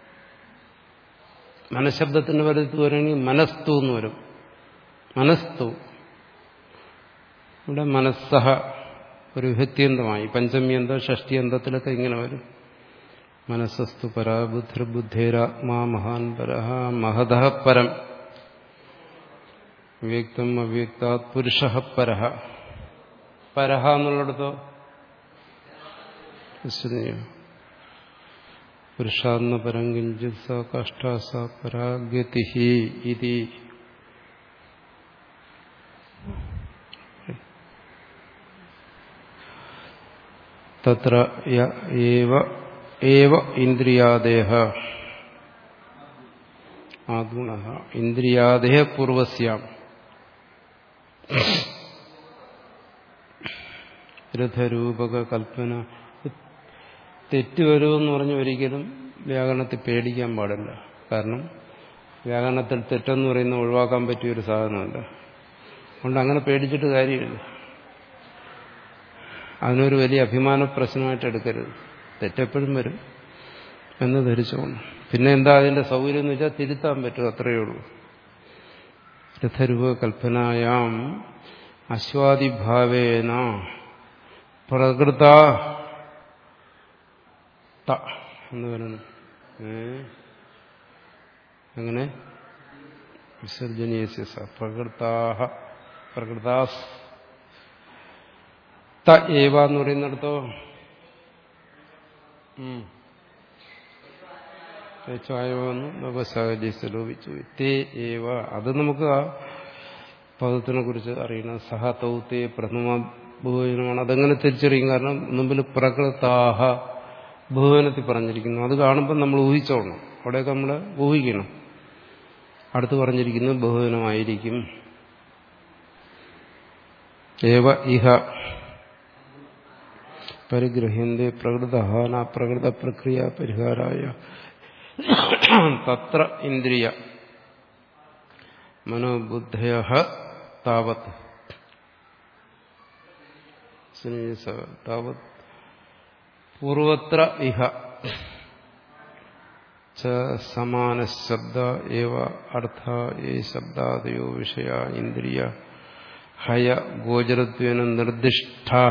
മനഃശബ്ദത്തിന് വരത്ത് വരണമെങ്കിൽ മനസ്തു എന്ന് വരും മനസ്തു ഇവിടെ മനസ്സഹ ഒരു വിഭക്തിയന്തമായി പഞ്ചമിയന്തം ഷഷ്ടിയന്തത്തിലൊക്കെ ഇങ്ങനെ വരും മനസ്സസ്തു പരാബുദ്ധിർബുദ്ധേരാത്മാ മഹാൻ പരഹ മഹത പരം വ്യക്തം അവ്യക്താത് പുരുഷ പരഹ പരഹ എന്നുള്ളിടത്തോ പുരുഷാന്ന പരം കിഞ്ചിത് സ കഷ്ട സ പരാഗതി ഇതി തത്ര ഏവ ഏവ ഇന്ദ്രിയാദേഹ ആഗുണ ഇന്ദ്രിയാദേഹ പൂർവസ്യാം രഥരൂപക കൽപ്പന തെറ്റ് വരുമെന്ന് പറഞ്ഞ് ഒരിക്കലും വ്യാകരണത്തിൽ പേടിക്കാൻ പാടില്ല കാരണം വ്യാകരണത്തിൽ തെറ്റെന്ന് പറയുന്ന ഒഴിവാക്കാൻ പറ്റിയ ഒരു സാധനമല്ല അതുകൊണ്ട് അങ്ങനെ പേടിച്ചിട്ട് കാര്യമില്ല അതിനൊരു വലിയ അഭിമാന പ്രശ്നമായിട്ട് എടുക്കരുത് തെറ്റെപ്പോഴും വരും എന്ന് ധരിച്ചോണം പിന്നെ എന്താ അതിന്റെ സൗകര്യം എന്ന് വെച്ചാൽ തിരുത്താൻ പറ്റും അത്രയേ ഉള്ളൂ രഥരൂപ കൽപ്പനായാം അശ്വാദിഭാവേന പ്രകൃത എന്ന് പറയുന്നു ഏ അങ്ങനെ വിസർജനീയ പ്രകൃതാഹ പ്രകൃതാസ് ത ഏവ എന്ന് പറയുന്നിടത്തോ ചായവെന്ന് നവസാഹചര്യത്തിൽ ലോപിച്ചു തേ ഏവ അത് നമുക്ക് ആ പദത്തിനെ കുറിച്ച് അറിയണം സഹ തൗത്തേ പ്രഥമ ബഹുവചനമാണ് അതെങ്ങനെ തിരിച്ചറിയും കാരണം മുമ്പിൽ പ്രകൃതാഹ ബഹുവനത്തിൽ പറഞ്ഞിരിക്കുന്നു അത് കാണുമ്പോൾ നമ്മൾ ഊഹിച്ചോളണം അവിടെയൊക്കെ നമ്മൾ ഊഹിക്കണം അടുത്ത് പറഞ്ഞിരിക്കുന്നത് ബഹുവനമായിരിക്കും ഏവ ഇഹ പരിഗ്രഹ്യന്റെ പ്രകൃതഹാന പ്രകൃത പ്രക്രിയ പരിഹാരായ തത്ര ഇന്ദ്രിയ മനോബുദ്ധയ താവത് താവത് പൂർവത്ര ഇഹ സമാന ശബ്ദ ഏവ അർത്ഥ ഏ ശബ്ദാദയോ വിഷയ ഇന്ദ്രിയ ഹയ ഗോചരത്വേന നിർദ്ദിഷ്ടാ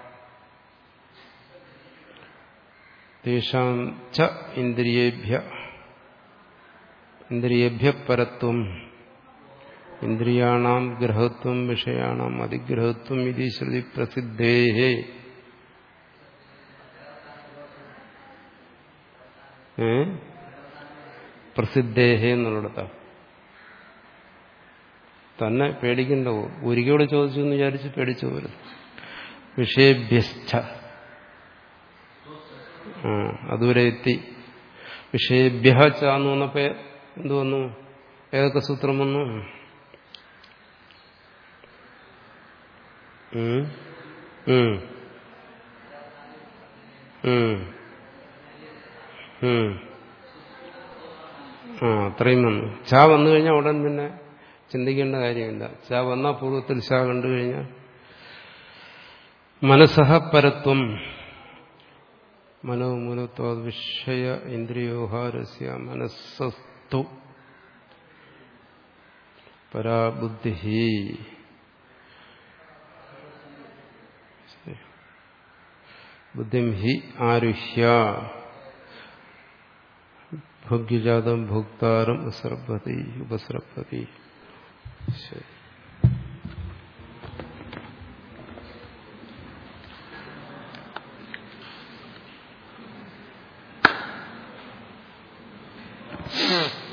തേഷാം ച ഇന്ദ്രിയേഭ്യ ഇന്ദ്രിയേഭ്യ പരത്വം ഇന്ദ്രിയാണാം ഗ്രഹത്വം വിഷയാണാം അതിഗ്രഹത്വം ഇതി ശ്രുതി പ്രസിദ്ധേ പ്രസിദ്ധേഹേ എന്നുള്ളിടത്ത തന്നെ പേടിക്കണ്ടോ ഒരിക്കലൂടെ ചോദിച്ചു എന്ന് വിചാരിച്ച് പേടിച്ചു പോലും വിഷയഭ്യസ്ഥ ആ അതുവരെ എത്തി വിഷയഭ്യ ചാന്ന് വന്നപ്പോ എന്തു വന്നു ഏതൊക്കെ സൂത്രം വന്നു ഉം. ഉം. ഉം. ഉം. ആ അത്രയും വന്നു ചാ വന്നു കഴിഞ്ഞാൽ ഉടൻ പിന്നെ ചിന്തിക്കേണ്ട കാര്യമില്ല ചാ വന്നാൽ പൂർവ്വത്തിൽ ചാ കണ്ടു കഴിഞ്ഞാൽ മനസ്സഹ പരത്വം മനോമൂലത്വ വിഷയ ഇന്ദ്രിയോഹാരസ്യ മനസ്സസ്തു പരാബുദ്ധി ബുദ്ധിം ഹി ആരുഹ്യ ഭോഗ്യജാതം ഭോക്താരം ഉസർപ്പതി ഉപസർപ്പതി ശരി Hmm.